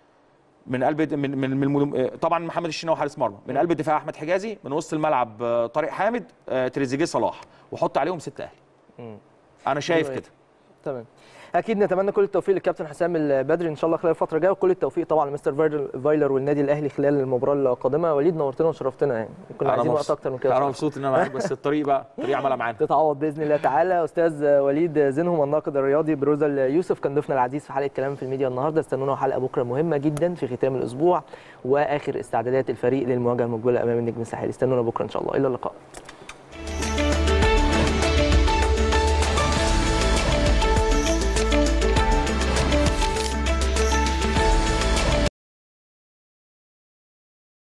S4: من قلب من من, من المدم... طبعا محمد الشناوي حارس مرمى من قلب الدفاع احمد حجازي من وسط الملعب آه، طارق حامد آه، تريزيجيه صلاح وحط عليهم ست اهلي انا شايف
S1: أيوة.
S4: كده
S1: تمام اكيد نتمنى كل التوفيق للكابتن حسام البدري ان شاء الله خلال الفتره الجايه وكل التوفيق طبعا لمستر فايلر فايلر والنادي الاهلي خلال المباراه القادمه وليد نورتنا وشرفتنا يعني كنا
S4: انا
S1: عايزين وقت
S4: مبسوط
S1: اكتر من كده
S4: انا
S1: بصراحة.
S4: مبسوط ان انا معاك بس الطريق بقى الطريق عملها معانا
S1: تتعوض باذن الله تعالى استاذ وليد زينهم الناقد الرياضي بروزل يوسف كان ضيفنا العزيز في حلقه كلام في الميديا النهارده استنونا حلقه بكره مهمه جدا في ختام الاسبوع واخر استعدادات الفريق للمواجهه المقبله امام النجم الساحلي استنونا بكره ان شاء الله الى اللقاء